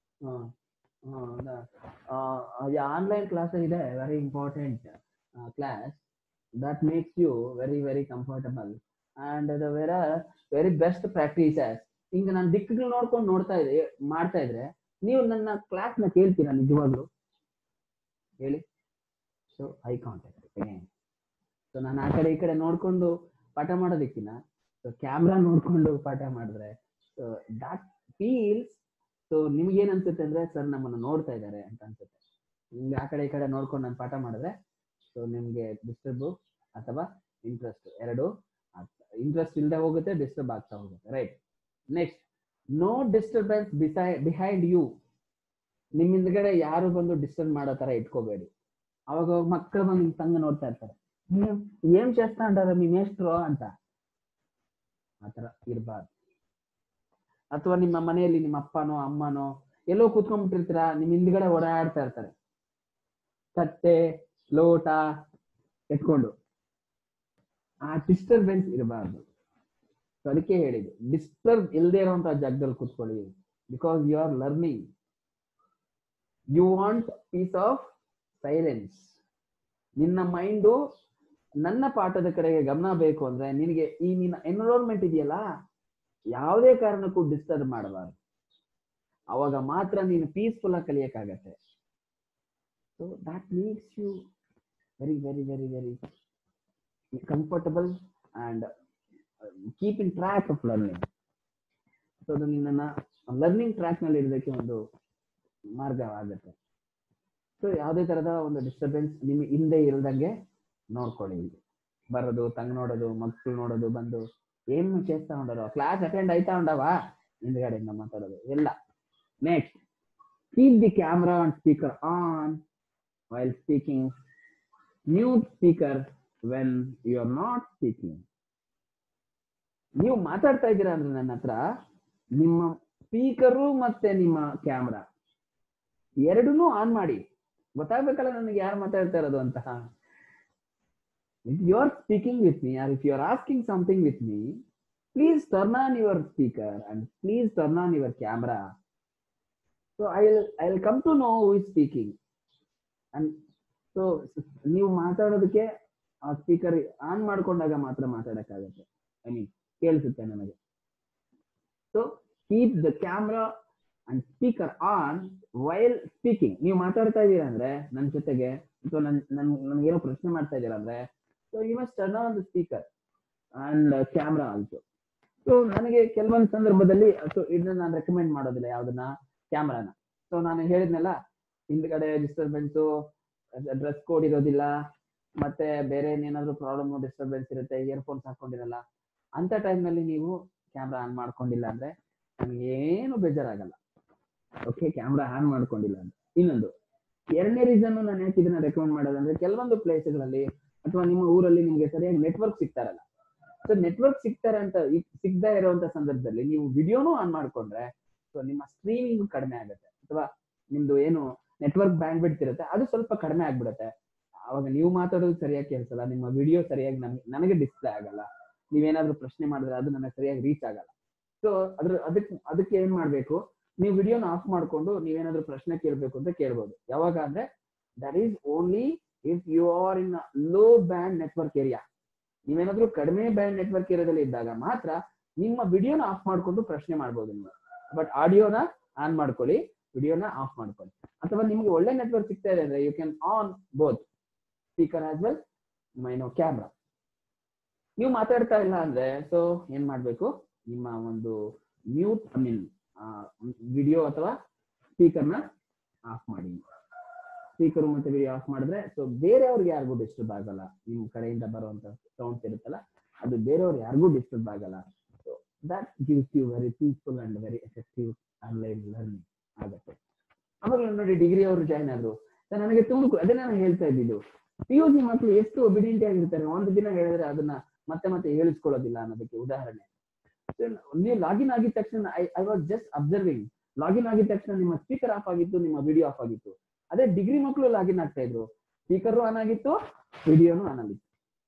S1: ಆನ್ಲೈನ್ ಕ್ಲಾಸ್ ಇದೆ very important class that makes you very very comfortable and the very very best practices ಹಿಂಗ ನಾನು ದಿಕ್ಕುಗಳು ನೋಡ್ಕೊಂಡು ನೋಡ್ತಾ ಇದೆ ಮಾಡ್ತಾ ಇದ್ರೆ ನೀವು ನನ್ನ ಕ್ಲಾಸ್ ನ ಕೇಳ್ತೀರಾ ನಿಜವಾಗ್ಲು ಹೇಳಿ ಸೊ ಐ ಕಾಂಟ್ಯಾಕ್ಟ್ ಸೊ ನಾನು ಆ ಕಡೆ ಈ ಕಡೆ ನೋಡ್ಕೊಂಡು ಪಾಠ ಮಾಡೋದಕ್ಕಿನ್ನ ಸೊ ಕ್ಯಾಮ್ರಾ ನೋಡ್ಕೊಂಡು ಪಾಠ ಮಾಡಿದ್ರೆ ಸೊ ದಟ್ ಫೀಲ್ಸ್ ಸೊ ನಿಮ್ಗೆ ಏನ್ ಅನ್ಸುತ್ತೆ ಅಂದ್ರೆ ಸರ್ ನಮ್ಮನ್ನ ನೋಡ್ತಾ ಇದ್ದಾರೆ ಅಂತ ಅನ್ಸುತ್ತೆ ನಿಮ್ಗೆ ಆ ಕಡೆ ಈ ಕಡೆ ನೋಡ್ಕೊಂಡು ನಾನು ಪಾಠ ಮಾಡಿದ್ರೆ ಸೊ ನಿಮ್ಗೆ ಡಿಸ್ಟರ್ಬ್ ಅಥವಾ ಇಂಟ್ರೆಸ್ಟ್ ಎರಡು ಇಂಟ್ರೆಸ್ಟ್ ಇಲ್ಲದೆ ಹೋಗುತ್ತೆ ಡಿಸ್ಟರ್ಬ್ ಆಗ್ತಾ ಹೋಗುತ್ತೆ right next no disturbance beside behind you ನಿಮ್ ಹಿಂದ್ಗಡೆ ಯಾರು ಬಂದು ಡಿಸ್ಟರ್ಬ್ ಮಾಡೋ ತರ ಇಟ್ಕೋಬೇಡಿ ಅವಾಗ ಮಕ್ಕಳು ಬಂದು ನಿಮ್ ತಂಗ ನೋಡ್ತಾ ಇರ್ತಾರೆ "ಏನ್- ಏನ್ చేస్తా ಅಂటారు మీ ಮೇಷ್ಟ್ರು ಅಂತ ಆತರ ಇರಬಾರ್ದು ಅಥವಾ ನಿಮ್ಮ ಮನೆಯಲ್ಲಿ ನಿಮ್ಮ ಅಪ್ಪನೋ ಅಮ್ಮನೋ ಎಲ್ಲೋ ಕೂತ್ಕೊಂಡ್ಬಿಟ್ಟಿರ್ತೀರಾ ನಿಮ್ ಹಿಂದ್ಗಡೆ ಓಡಾಡ್ತಾ ಇರ್ತಾರೆ ತಟ್ಟೆ ಲೋಟ ಎತ್ಕೊಂಡು ಆ ಡಿಸ್ಟರ್ಬೆನ್ಸ್ ಇರಬಾರ್ದು ಸೊ ಅದಕ್ಕೆ ಹೇಳಿದ್ದು ಡಿಸ್ಟರ್ಬ್ ಇಲ್ಲದೆ ಇರುವಂತ ಜಾಗದಲ್ಲಿ ಕೂತ್ಕೊಳ್ಳಿ because you are learning you want peace of silence ನಿನ್ನ ಮೈಂಡು ನನ್ನ ಪಾಠದ ಕಡೆಗೆ ಗಮನ ಬೇಕು ಅಂದ್ರೆ ನಿನಗೆ ಈ ನಿನ್ನ ಎನ್ವಿರಾನ್ಮೆಂಟ್ ಇದೆಯಲ್ಲ ಯಾವುದೇ ಕಾರಣಕ್ಕೂ ಡಿಸ್ಟರ್ಬ್ ಮಾಡಬಾರ್ದು ಅವಾಗ ಮಾತ್ರ ನೀನು ಪೀಸ್ಫುಲ್ ಆಗಿ ಕಲಿಯಕ್ಕಾಗತ್ತೆ so that makes you very very very very comfortable and keep in track of learning so ಅದು ನಿನ್ನನ್ನ ಲರ್ನಿಂಗ್ ಟ್ರ್ಯಾಕ್ ನಲ್ಲಿ ಇರೋದಕ್ಕೆ ಒಂದು ಮಾರ್ಗವಾಗುತ್ತೆ ಸೊ ಯಾವುದೇ ತರದ ಒಂದು ಡಿಸ್ಟರ್ಬೆನ್ಸ್ ನಿಮ್ ಹಿಂದೆ ಇಲ್ದಂಗೆ ನೋಡ್ಕೊಳ್ಳಿ ಬರೋದು ತಂಗ್ ನೋಡೋದು ಮಕ್ಕಳು ನೋಡೋದು ಬಂದು ಏನ್ చేస్తా ఉండరు ಕ್ಲಾಸ್ ಅಟೆಂಡ್ ಆಯ್ತಾ ఉండవా ಹಿಂದ್ಗಡೆಯಿಂದ ಮಾತಾಡೋದು ಎಲ್ಲ next keep the camera and speaker on while speaking mute speaker when you are not speaking ನೀವು ಮಾತಾಡ್ತಾ ಇದ್ದೀರಾ ಅಂದ್ರೆ ನನ್ನ ಹತ್ರ ನಿಮ್ಮ ಸ್ಪೀಕರು ಮತ್ತೆ ನಿಮ್ಮ ಕ್ಯಾಮ್ರಾ ಎರಡನ್ನೂ ಆನ್ ಮಾಡಿ ಗೊತ್ತಾಗ್ಬೇಕಲ್ಲ ನನಗೆ ಯಾರು ಮಾತಾಡ್ತಾ ಇರೋದು ಅಂತ if you are speaking with me or if you are asking something with me please turn on your speaker and please turn on your camera so I I will come to know who is speaking and so ನೀವು ಮಾತಾಡೋದಕ್ಕೆ ಆ speaker on ಮಾಡ್ಕೊಂಡಾಗ ಮಾತ್ರ ಮಾತಾಡಕ್ಕಾಗತ್ತೆ I mean ಕೇಳಿಸುತ್ತೆ ನನಗೆ so keep the camera and speaker on while speaking ನೀವು ಮಾತಾಡ್ತಾ ಇದ್ದೀರಾ ಅಂದ್ರೆ ನನ್ನ ಜೊತೆಗೆ ಅಥವಾ ನನ್ ನನ್ ನನ್ಗೇನೋ ಪ್ರಶ್ನೆ ಮಾಡ್ತಾ ಇದ್ದೀರಾ ಅಂದ್ರೆ so you must turn on the speaker and camera also so ನನಗೆ ಕೆಲವೊಂದು ಸಂದರ್ಭದಲ್ಲಿ ಸೊ ಇದನ್ನ ನಾನು ರೆಕಮೆಂಡ್ ಮಾಡೋದಿಲ್ಲ ಯಾವ್ದನ್ನ ಕ್ಯಾಮ್ರಾನ ಸೊ ನಾನು ಹೇಳಿದ್ನಲ್ಲ ಹಿಂದ್ಗಡೆ ಡಿಸ್ಟರ್ಬೆನ್ಸು ಡ್ರೆಸ್ ಕೋಡ್ ಇರೋದಿಲ್ಲ ಮತ್ತೆ ಬೇರೆ ಏನಾದ್ರು ಪ್ರಾಬ್ಲಮ್ ಡಿಸ್ಟರ್ಬೆನ್ಸ್ ಇರುತ್ತೆ ಇಯರ್ಫೋನ್ಸ್ ಹಾಕೊಂಡಿರಲ್ಲ ಅಂತ time ನಲ್ಲಿ ನೀವು ಕ್ಯಾಮ್ರಾ ಆನ್ ಮಾಡ್ಕೊಂಡಿಲ್ಲ ಅಂದ್ರೆ ನನಗೆ ಏನು ಬೇಜಾರಾಗಲ್ಲ ಓಕೆ ಕ್ಯಾಮ್ರಾ ಆನ್ ಮಾಡ್ಕೊಂಡಿಲ್ಲ ಅಂತ ಇನ್ನೊಂದು ಎರಡನೇ ರೀಸನ್ ನಾನು ಯಾಕೆ ಇದನ್ನ ರೆಕಮೆಂಡ್ ಮಾಡೋದಂದ್ರೆ ಕೆಲವೊಂದು ಪ್ಲೇಸ್ಗಳಲ್ಲಿ ಅಥವಾ ನಿಮ್ಮ ಊರಲ್ಲಿ ನಿಮ್ಗೆ ಸರಿಯಾಗಿ ನೆಟ್ವರ್ಕ್ ಸಿಗ್ತಾರಲ್ಲ ಸೊ ನೆಟ್ವರ್ಕ್ ಸಿಗ್ತಾರೆ ಅಂತ ಸಿಗದೇ ಇರುವಂತ ಸಂದರ್ಭದಲ್ಲಿ ನೀವು ವಿಡಿಯೋನು ಆನ್ ಮಾಡ್ಕೊಂಡ್ರೆ ಸೊ ನಿಮ್ಮ ಸ್ಟ್ರೀಮಿಂಗ್ ಕಡಿಮೆ ಆಗುತ್ತೆ ಅಥವಾ ನಿಮ್ದು ಏನು ನೆಟ್ವರ್ಕ್ ಬ್ಯಾಂಡ್ ಬಿಡ್ತಿರುತ್ತೆ ಇರುತ್ತೆ ಅದು ಸ್ವಲ್ಪ ಕಡಿಮೆ ಆಗ್ಬಿಡುತ್ತೆ ಅವಾಗ ನೀವು ಮಾತಾಡೋದು ಸರಿಯಾಗಿ ಕೇಳಿಸಲ್ಲ ನಿಮ್ಮ ವಿಡಿಯೋ ಸರಿಯಾಗಿ ನನ್ಗೆ ನನಗೆ ಡಿಸ್ಪ್ಲೇ ಆಗಲ್ಲ ನೀವೇನಾದ್ರೂ ಪ್ರಶ್ನೆ ಮಾಡಿದ್ರೆ ಅದು ನನಗೆ ಸರಿಯಾಗಿ ರೀಚ್ ಆಗಲ್ಲ ಸೊ ಅದ್ರ ಅದಕ್ಕೆ ಅದಕ್ಕೆ ಏನ್ ಮಾಡ್ಬೇಕು ನೀವು ವಿಡಿಯೋನ ಆಫ್ ಮಾಡ್ಕೊಂಡು ನೀವೇನಾದ್ರೂ ಪ್ರಶ್ನೆ ಕೇಳಬೇಕು ಅಂತ ಕೇಳ್ಬೋದು ಯಾವಾಗ ಅಂದ್ರೆ that is only if you are in low band network area ನೀವೇನಾದ್ರೂ ಕಡಿಮೆ ಬ್ಯಾಂಡ್ ನೆಟ್ವರ್ಕ್ ಏರಿಯಾದಲ್ಲಿ ಇದ್ದಾಗ ಮಾತ್ರ ನಿಮ್ಮ ವಿಡಿಯೋನ ಆಫ್ ಮಾಡ್ಕೊಂಡು ಪ್ರಶ್ನೆ ಮಾಡ್ಬೋದು ನೀವು ಬಟ್ ಆಡಿಯೋನ ಆನ್ ಮಾಡ್ಕೊಳ್ಳಿ ವಿಡಿಯೋನ ಆಫ್ ಮಾಡ್ಕೊಳ್ಳಿ ಅಥವಾ ನಿಮ್ಗೆ ಒಳ್ಳೆ ನೆಟ್ವರ್ಕ್ ಸಿಗ್ತಾ ಇದೆ ಅಂದ್ರೆ you can on both speaker as well ಮೈನೋ ಕ್ಯಾಮ್ರಾ ನೀವು ಮಾತಾಡ್ತಾ ಇಲ್ಲ ಅಂದ್ರೆ ಸೊ ಏನ್ ಮಾಡ್ಬೇಕು ನಿಮ್ಮ ಒಂದು ಮ್ಯೂಟ್ ಐ ಮೀನ್ ವಿಡಿಯೋ ಅಥವಾ ಸ್ಪೀಕರ್ನ ಆಫ್ ಮಾಡಿ ಸ್ಪೀಕರ್ ಮತ್ತೆ ವಿಡಿಯೋ ಆಫ್ ಮಾಡಿದ್ರೆ ಸೊ ಬೇರೆಯವ್ರಿಗೆ ಯಾರಿಗೂ ಡಿಸ್ಟರ್ಬ್ ಆಗಲ್ಲ ನಿಮ್ ಕಡೆಯಿಂದ ಬರುವಂತ ಸೌಂಡ್ಸ್ ಇರುತ್ತಲ್ಲ ಅದು ಬೇರೆಯವ್ರು ಯಾರಿಗೂ ಡಿಸ್ಟರ್ಬ್ ಆಗಲ್ಲ so that gives you very peaceful and very effective online learning ಆಗುತ್ತೆ ಅವಾಗ ನೋಡಿ ಡಿಗ್ರಿ ಅವರು ಜಾಯ್ನ್ ಆದ್ರು So ನನಗೆ ತುಂಬ ಅದೇ ನಾನು ಹೇಳ್ತಾ ಇದ್ದಿದ್ದು ಪಿ ಯು ಸಿ ಮಕ್ಕಳು ಎಷ್ಟು ಒಬಿಡಿಯಂಟ್ ಆಗಿರ್ತಾರೆ ಒಂದು ದಿನ ಹೇಳಿದ್ರೆ ಅದನ್ನ ಮತ್ತೆ ಮತ್ತೆ ಹೇಳಿಸ್ಕೊಳ್ಳೋದಿಲ್ಲ ಅನ್ನೋದಕ್ಕೆ ಉದಾಹರಣೆ So, ನೀವು ಲಾಗಿನ್ ಆಗಿದ ತಕ್ಷಣ I I was just observing login ಆಗಿದ ತಕ್ಷಣ ನಿಮ್ಮ ಸ್ಪೀಕರ್ ಆಫ್ ಆಗಿತ್ತು ನಿಮ್ಮ ವಿಡಿಯೋ ಆಫ್ ಆಗಿತ್ತು ಅದೇ ಡಿಗ್ರಿ ಮಕ್ಕಳು ಲಾಗಿನ್ ಆಗ್ತಾ ಇದ್ರು ಸ್ಪೀಕರ್ ಆನ್ ಆಗಿತ್ತು ವಿಡಿಯೋನು ಆನ್ ಆಗಿತ್ತು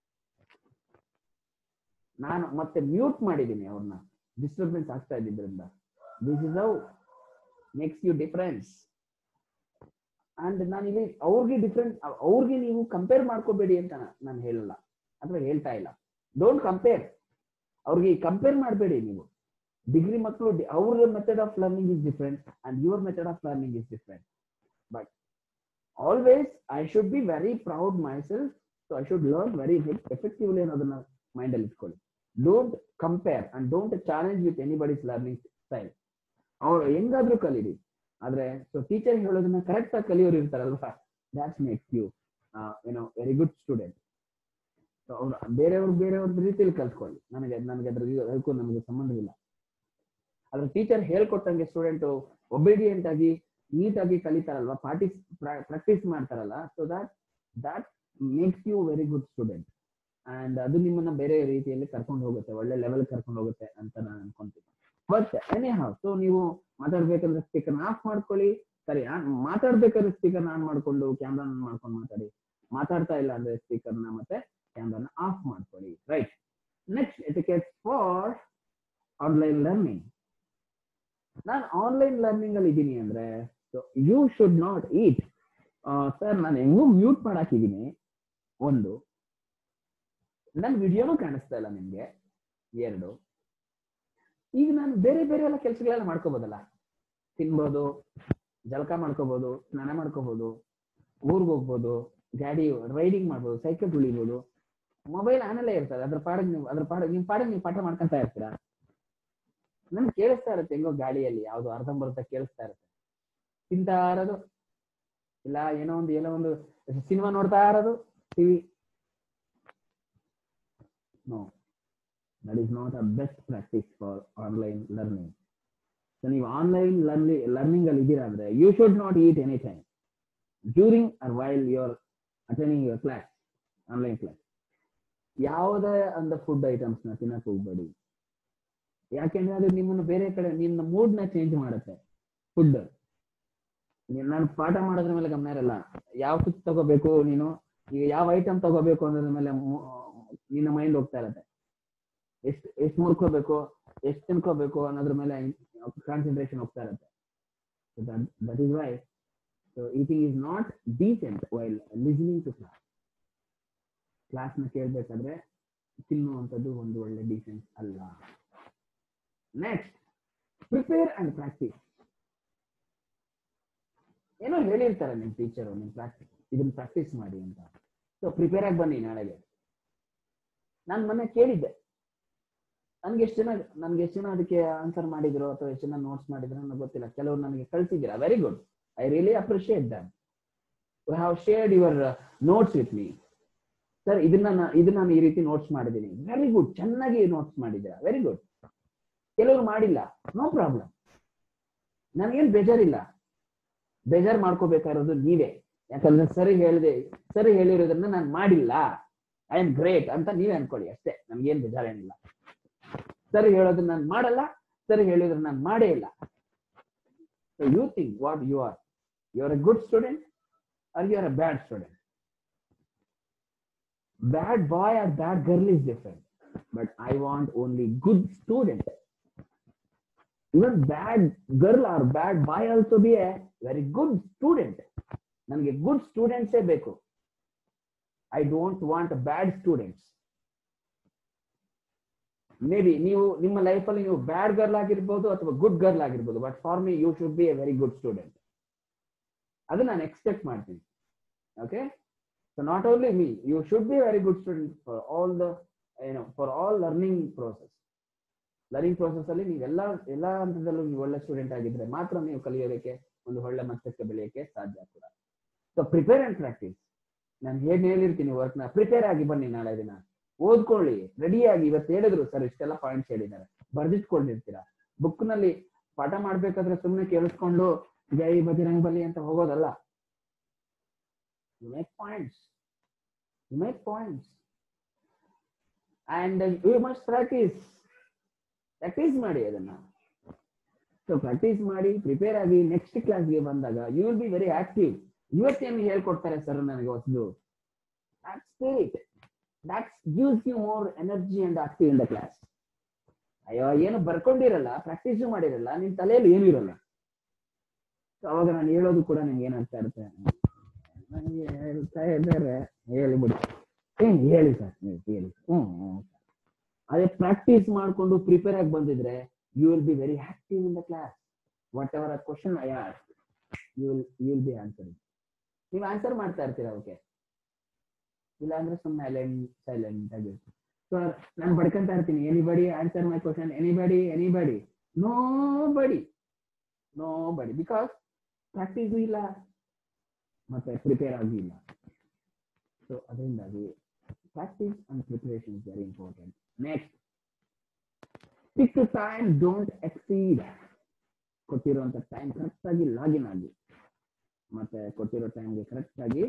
S1: ನಾನು ಮತ್ತೆ ಮ್ಯೂಟ್ ಮಾಡಿದ್ದೀನಿ ಅವ್ರನ್ನ ಡಿಸ್ಟರ್ಬೆನ್ಸ್ ಆಗ್ತಾ ಇದ್ದಿದ್ರಿಂದ this is how makes you difference and ನಾನು ಇಲ್ಲಿ ಅವ್ರಿಗೆ ಡಿಫ್ರೆಂಟ್ ಅವ್ರಿಗೆ ನೀವು ಕಂಪೇರ್ ಮಾಡ್ಕೋಬೇಡಿ ಅಂತ ನಾನು ಹೇಳಲ್ಲ ಅಥವಾ ಹೇಳ್ತಾ ಇಲ್ಲ ಡೋಂಟ್ ಕಂಪೇರ್ ಅವ್ರಿಗೆ ಕಂಪೇರ್ ಮಾಡಬೇಡಿ ನೀವು ಡಿಗ್ರಿ ಮಕ್ಕಳು ಅವ್ರ method of learning is different and your method of learning is different but always I should be very proud myself so I should learn very effectively ಅನ್ನೋದನ್ನ mind ಅಲ್ಲಿ ಇಟ್ಕೊಳ್ಳಿ don't compare and don't challenge with anybody's learning style ಅವ್ರು ಹೆಂಗಾದ್ರೂ ಕಲೀರಿ ಆದ್ರೆ so teacher ಹೇಳೋದನ್ನ correct ಆಗಿ ಕಲಿಯೋರು ಇರ್ತಾರಲ್ವಾ ದಾಟ್ಸ್ ಮೇಕ್ಸ್ ಯು ಏನೋ ವೆರಿ ಗುಡ್ ಸ್ಟೂಡೆಂಟ್ ಸೊ ಅವ್ರು ಬೇರೆಯವ್ರು ಬೇರೆಯವ್ರ ರೀತಿಯಲ್ಲಿ ಕಲ್ತ್ಕೊಳ್ಳಿ ನನಗೆ ನನಗೆ ಅದ್ರ ಅದಕ್ಕೂ ನಮಗೆ ಸಂಬಂಧವಿಲ್ಲ ಆದ್ರೆ ಟೀಚರ್ ಹೇಳ್ಕೊಟ್ಟಂಗೆ ಸ್ಟೂಡೆಂಟ್ ಒಬಿಡಿಯಂಟ್ ಆಗಿ ನೀಟಾಗಿ ಕಲಿತಾರಲ್ವಾ ಪಾರ್ಟಿಸ್ ಪ್ರಾಕ್ಟೀಸ್ ಮಾಡ್ತಾರಲ್ಲ so that that makes you very good student and ಅದು ನಿಮ್ಮನ್ನ ಬೇರೆ ರೀತಿಯಲ್ಲಿ ಕರ್ಕೊಂಡು ಹೋಗುತ್ತೆ ಒಳ್ಳೆ ಲೆವೆಲ್ ಕರ್ಕೊಂಡು ಹೋಗುತ್ತೆ ಅಂತ ನಾನು ಅನ್ಕೊಂತೀನಿ ಬಟ್ ಎನಿ ಹಾವ್ ಸೊ ನೀವು ಮಾತಾಡ್ಬೇಕಂದ್ರೆ ಸ್ಪೀಕರ್ ಆಫ್ ಮಾಡ್ಕೊಳ್ಳಿ ಸರಿ ಮಾತಾಡ್ಬೇಕಾದ್ರೆ ಸ್ಪೀಕರ್ ಆನ್ ಮಾಡ್ಕೊಂಡು ಕ್ಯಾಮ್ರಾ ಆನ್ ಮಾಡ್ಕೊಂಡು ಮಾತಾಡಿ ಮಾತಾಡ್ತಾ ಇಲ್ಲ ಅಂದ್ರೆ ಸ್ಪೀಕರ್ ನ ಮತ್ತೆ ಕ್ಯಾಮ್ರಾನ ಆಫ್ ಮಾಡ್ಕೊಳ್ಳಿ right next etiquette for online learning ನಾನು ಆನ್ಲೈನ್ ಲರ್ನಿಂಗ್ ಅಲ್ಲಿ ಇದ್ದೀನಿ ಅಂದ್ರೆ you should not eat sir ನಾನು ಹೆಂಗೂ ಮ್ಯೂಟ್ ಮಾಡಾಕಿದ್ದೀನಿ ಒಂದು ನನ್ನ ವಿಡಿಯೋನು ಕಾಣಿಸ್ತಾ ಇಲ್ಲ ನಿಮ್ಗೆ ಎರಡು ಈಗ ನಾನು ಬೇರೆ ಬೇರೆ ಎಲ್ಲ ಕೆಲಸಗಳೆಲ್ಲ ಮಾಡ್ಕೋಬೋದಲ್ಲ ತಿನ್ಬೋದು ಜಳಕ ಮಾಡ್ಕೋಬಹುದು ಸ್ನಾನ ಮಾಡ್ಕೋಬಹುದು ಊರ್ಗ್ ಹೋಗ್ಬೋದು ಗಾಡಿ ರೈಡಿಂಗ್ ಮಾಡ್ಬೋದು ಸೈಕಲ್ ತುಳಿಬೋದು ಮೊಬೈಲ್ ಆನಲ್ಲೇ ಇರ್ತದೆ ಅದ್ರ ಪಾಡಿಗೆ ನೀವು ಅದ್ರ ಪಾಡಿಗೆ ನಿಮ್ ಪಾಡಿಗೆ ನೀವು ಪಾಠ ಮಾಡ್ಕೊಂತ ಇರ್ತೀರಾ ನನ್ಗೆ ಕೇಳಿಸ್ತಾ ಇರುತ್ತೆ ಹೆಂಗೋ ಗಾಡಿಯಲ್ಲಿ ಯಾವ್ದು ಅರ್ಧಂಬರ್ಧ ಕೇಳಿಸ್ತಾ ಇರುತ್ತೆ ತಿಂತಾ ಇರೋದು ಇಲ್ಲ ಏನೋ ಒಂದು ಏನೋ ಒಂದು ಸಿನಿಮಾ ನೋಡ್ತಾ ಇರೋದು TV no that is not a best practice for online learning so ನೀವು ಆನ್ಲೈನ್ ಲರ್ನಿಂಗ್ ಲರ್ನಿಂಗ್ ಅಲ್ಲಿ ಇದ್ದೀರಾ ಅಂದ್ರೆ you should not eat any time during or while your attending your class online class ಯಾವುದೇ ಅಂದ food items ನ ತಿನ್ನಕ್ ಹೋಗ್ಬೇಡಿ ಯಾಕೆಂದ್ರೆ ಅದು ನಿಮ್ಮನ್ನು ಬೇರೆ ಕಡೆ ನಿನ್ನ ಮೂಡ್ ನ ಚೇಂಜ್ ಮಾಡುತ್ತೆ ಫುಡ್ ನಾನು ಪಾಠ ಮಾಡೋದ್ರ ಮೇಲೆ ಗಮನ ಇರಲ್ಲ ಯಾವ ಫುಡ್ ತಗೋಬೇಕು ನೀನು ಈಗ ಯಾವ ಐಟಮ್ ತಗೋಬೇಕು ಅನ್ನೋದ್ರ ಮೇಲೆ ಮು- ನಿನ್ನ ಮೈಂಡ್ ಹೋಗ್ತಾ ಇರತ್ತೆ ಎಷ್ಟು ಎಷ್ಟು ಮುರ್ಕೋಬೇಕು ಎಷ್ಟು ತಿನ್ಕೋಬೇಕು ಅನ್ನೋದ್ರ ಮೇಲೆ ಕಾನ್ಸಂಟ್ರೇಷನ್ ಹೋಗ್ತಾ ಇರತ್ತೆ that is why so eating is not decent while listening to class class ನ ಕೇಳ್ಬೇಕಾದ್ರೆ ತಿನ್ನುವಂಥದ್ದು ಒಂದು ಒಳ್ಳೆ ಡೀಸೆಂಟ್ ಅಲ್ಲ ನೆಕ್ಸ್ಟ್ ಪ್ರಿಪೇರ್ ಅಂಡ್ ಪ್ರಾಕ್ಟೀಸ್ ಏನೋ ಹೇಳಿರ್ತಾರೆ ನಿಮ್ ಟೀಚರು ನಿಮ್ ಪ್ರಾಕ್ಟೀಸ್ ಇದನ್ನ ಪ್ರಾಕ್ಟೀಸ್ ಮಾಡಿ ಅಂತ ಸೊ ಪ್ರಿಪೇರ್ ಆಗಿ ಬನ್ನಿ ನಾಳೆಗೆ ನಾನು ಮೊನ್ನೆ ಕೇಳಿದ್ದೆ ನನ್ಗೆ ಎಷ್ಟು ಜನ ನನ್ಗೆ ಎಷ್ಟು ಜನ ಅದಕ್ಕೆ ಆನ್ಸರ್ ಮಾಡಿದ್ರು ಅಥವಾ ಎಷ್ಟು ಜನ ನೋಟ್ಸ್ ಮಾಡಿದ್ರು ನನಗೆ ಗೊತ್ತಿಲ್ಲ ಕೆಲವರು ನನಗೆ ಕಳ್ಸಿದ್ದೀರಾ very good I really appreciate them you have shared your notes with me sir ಇದನ್ನ ನಾ- ಇದನ್ನ ನಾನು ಈ ರೀತಿ ನೋಟ್ಸ್ ಮಾಡಿದ್ದೀನಿ ವೆರಿ ಗುಡ್ ಚೆನ್ನಾಗಿ ನೋಟ್ಸ್ ಮಾಡಿದ್ದೀರಾ ವೆರಿ ಗುಡ್ ಕೆಲವರು ಮಾಡಿಲ್ಲ ನೋ ಪ್ರಾಬ್ಲಮ್ ನನಗೇನು ಬೇಜಾರಿಲ್ಲ ಬೇಜಾರ್ ಮಾಡ್ಕೋಬೇಕಾಗಿರೋದು ನೀವೇ ಯಾಕಂದ್ರೆ ಸರಿ ಹೇಳಿದೆ ಸರಿ ಹೇಳಿರೋದನ್ನ ನಾನು ಮಾಡಿಲ್ಲ ಐ ಆಮ್ ಗ್ರೇಟ್ ಅಂತ ನೀವೇ ಅನ್ಕೊಳ್ಳಿ ಅಷ್ಟೇ ನನ್ಗೇನ್ ಬೇಜಾರೇನಿಲ್ಲ ಸರಿ ಹೇಳೋದನ್ನ ನಾನು ಮಾಡಲ್ಲ ಸರಿ ಹೇಳಿದ್ರೆ ನಾನು ಮಾಡೇ ಇಲ್ಲ so you think what you are you are a good student or you are a bad student bad boy or bad girl is different but I want only good student even bad girl or bad boy also be a very good student ನನಗೆ good ಸ್ಟೂಡೆಂಟ್ಸೇ ಬೇಕು I don't want bad students maybe ನೀವು ನಿಮ್ಮ ಲೈಫಲ್ಲಿ ನೀವು bad girl ಆಗಿರ್ಬೋದು ಅಥವಾ good girl ಆಗಿರ್ಬೋದು but for me you should be a very good student ಅದು ನಾನು ಎಕ್ಸ್ಪೆಕ್ಟ್ ಮಾಡ್ತೀನಿ okay so not only me you should be very good student for all the ಏನೋ for all learning process learning process ಅಲ್ಲಿ ನೀವೆಲ್ಲ ಎಲ್ಲಾ ಹಂತದಲ್ಲೂ ನೀವು ಒಳ್ಳೆ ಸ್ಟೂಡೆಂಟ್ ಆಗಿದ್ರೆ ಮಾತ್ರ ನೀವು ಕಲಿಯೋದಕ್ಕೆ ಒಂದು ಒಳ್ಳೆ ಮಟ್ಟಕ್ಕೆ ಬೆಳೆಯೋಕ್ಕೆ ಸಾಧ್ಯ ಕೂಡ ಸೊ ಪ್ರಿಪೇರ್ ಅಂಡ್ ಪ್ರಾಕ್ಟೀಸ್ ನಾನು ಏನ್ ಹೇಳಿರ್ತೀನಿ ವರ್ಕ್ ನ ಪ್ರಿಪೇರ್ ಆಗಿ ಬನ್ನಿ ನಾಳೆ ದಿನ ಓದ್ಕೊಳ್ಳಿ ರೆಡಿಯಾಗಿ ಇವತ್ತು ಹೇಳಿದ್ರು ಸರ್ ಇಷ್ಟೆಲ್ಲ ಪಾಯಿಂಟ್ಸ್ ಹೇಳಿದ್ದಾರೆ ಬರ್ದಿಟ್ಕೊಂಡಿರ್ತೀರಾ ಬುಕ್ ನಲ್ಲಿ ಪಾಠ ಮಾಡ್ಬೇಕಾದ್ರೆ ಸುಮ್ಮನೆ ಕೇಳಿಸ್ಕೊಂಡು ಜೈ ಬಜರಂಗ್ ಬಲಿ ಅಂತ ಹೋಗೋದಲ್ಲ you make points you make points and you must practice practice ಮಾಡಿ ಅದನ್ನ ಸೊ ಪ್ರಾಕ್ಟೀಸ್ ಮಾಡಿ ಪ್ರಿಪೇರ್ ಆಗಿ ನೆಕ್ಸ್ಟ್ ಕ್ಲಾಸ್ಗೆ ಬಂದಾಗ you will be very active ಇವತ್ತೇನು ಹೇಳ್ಕೊಡ್ತಾರೆ ಸರ್ ನನಗೆ ಹೊಸದು that spirit that gives you more energy and active in the class ಅಯ್ಯೋ ಏನು ಬರ್ಕೊಂಡಿರಲ್ಲ ಪ್ರಾಕ್ಟೀಸು ಮಾಡಿರಲ್ಲ ನಿನ್ ತಲೆಯಲ್ಲಿ ಏನು ಇರಲ್ಲ So ಅವಾಗ ನಾನು ಹೇಳೋದು ಕೂಡ ನಿಮ್ಗೆ ಏನಾಗ್ತಾ ಇರುತ್ತೆ ನನಗೆ ಹೇಳ್ತಾ ಇದ್ದಾರೆ ಹೇಳಿ ಬಿಡಿ ಏನ್ ಹೇಳಿ ಸರ್ ನೀವು ಹೇಳಿ ಹ್ಮ್ ಹ್ಮ್ ಅದೇ ಪ್ರಾಕ್ಟೀಸ್ ಮಾಡ್ಕೊಂಡು ಪ್ರಿಪೇರ್ ಆಗಿ ಬಂದಿದ್ರೆ you will be very active in the class whatever a question I ask you will you will be answering ನೀವು ಆನ್ಸರ್ ಮಾಡ್ತಾ ಇರ್ತೀರಾ ಓಕೆ ಇಲ್ಲ ಅಂದ್ರೆ ಸುಮ್ಮನೆ ಸೈಲೆಂಟ್ ಸೈಲೆಂಟ್ ಆಗಿರ್ತೀವಿ ಸೊ ನಾನು ಬಡ್ಕೊಂತ ಇರ್ತೀನಿ anybody answer my question anybody anybody nobody nobody because practice ಇಲ್ಲ ಮತ್ತೆ ಪ್ರಿಪೇರ್ ಆಗಿ ಇಲ್ಲ ಸೊ ಅದರಿಂದಾಗಿ practice and preparation is very important next stick time don't exceed ಕೊಟ್ಟಿರುವಂತ ಟೈಮ್ ಕರೆಕ್ಟ್ ಆಗಿ ಲಾಗಿನ್ ಆಗಿ ಮತ್ತೆ ಕೊಟ್ಟಿರೋ ಟೈಮ್ಗೆ ಕರೆಕ್ಟ್ ಆಗಿ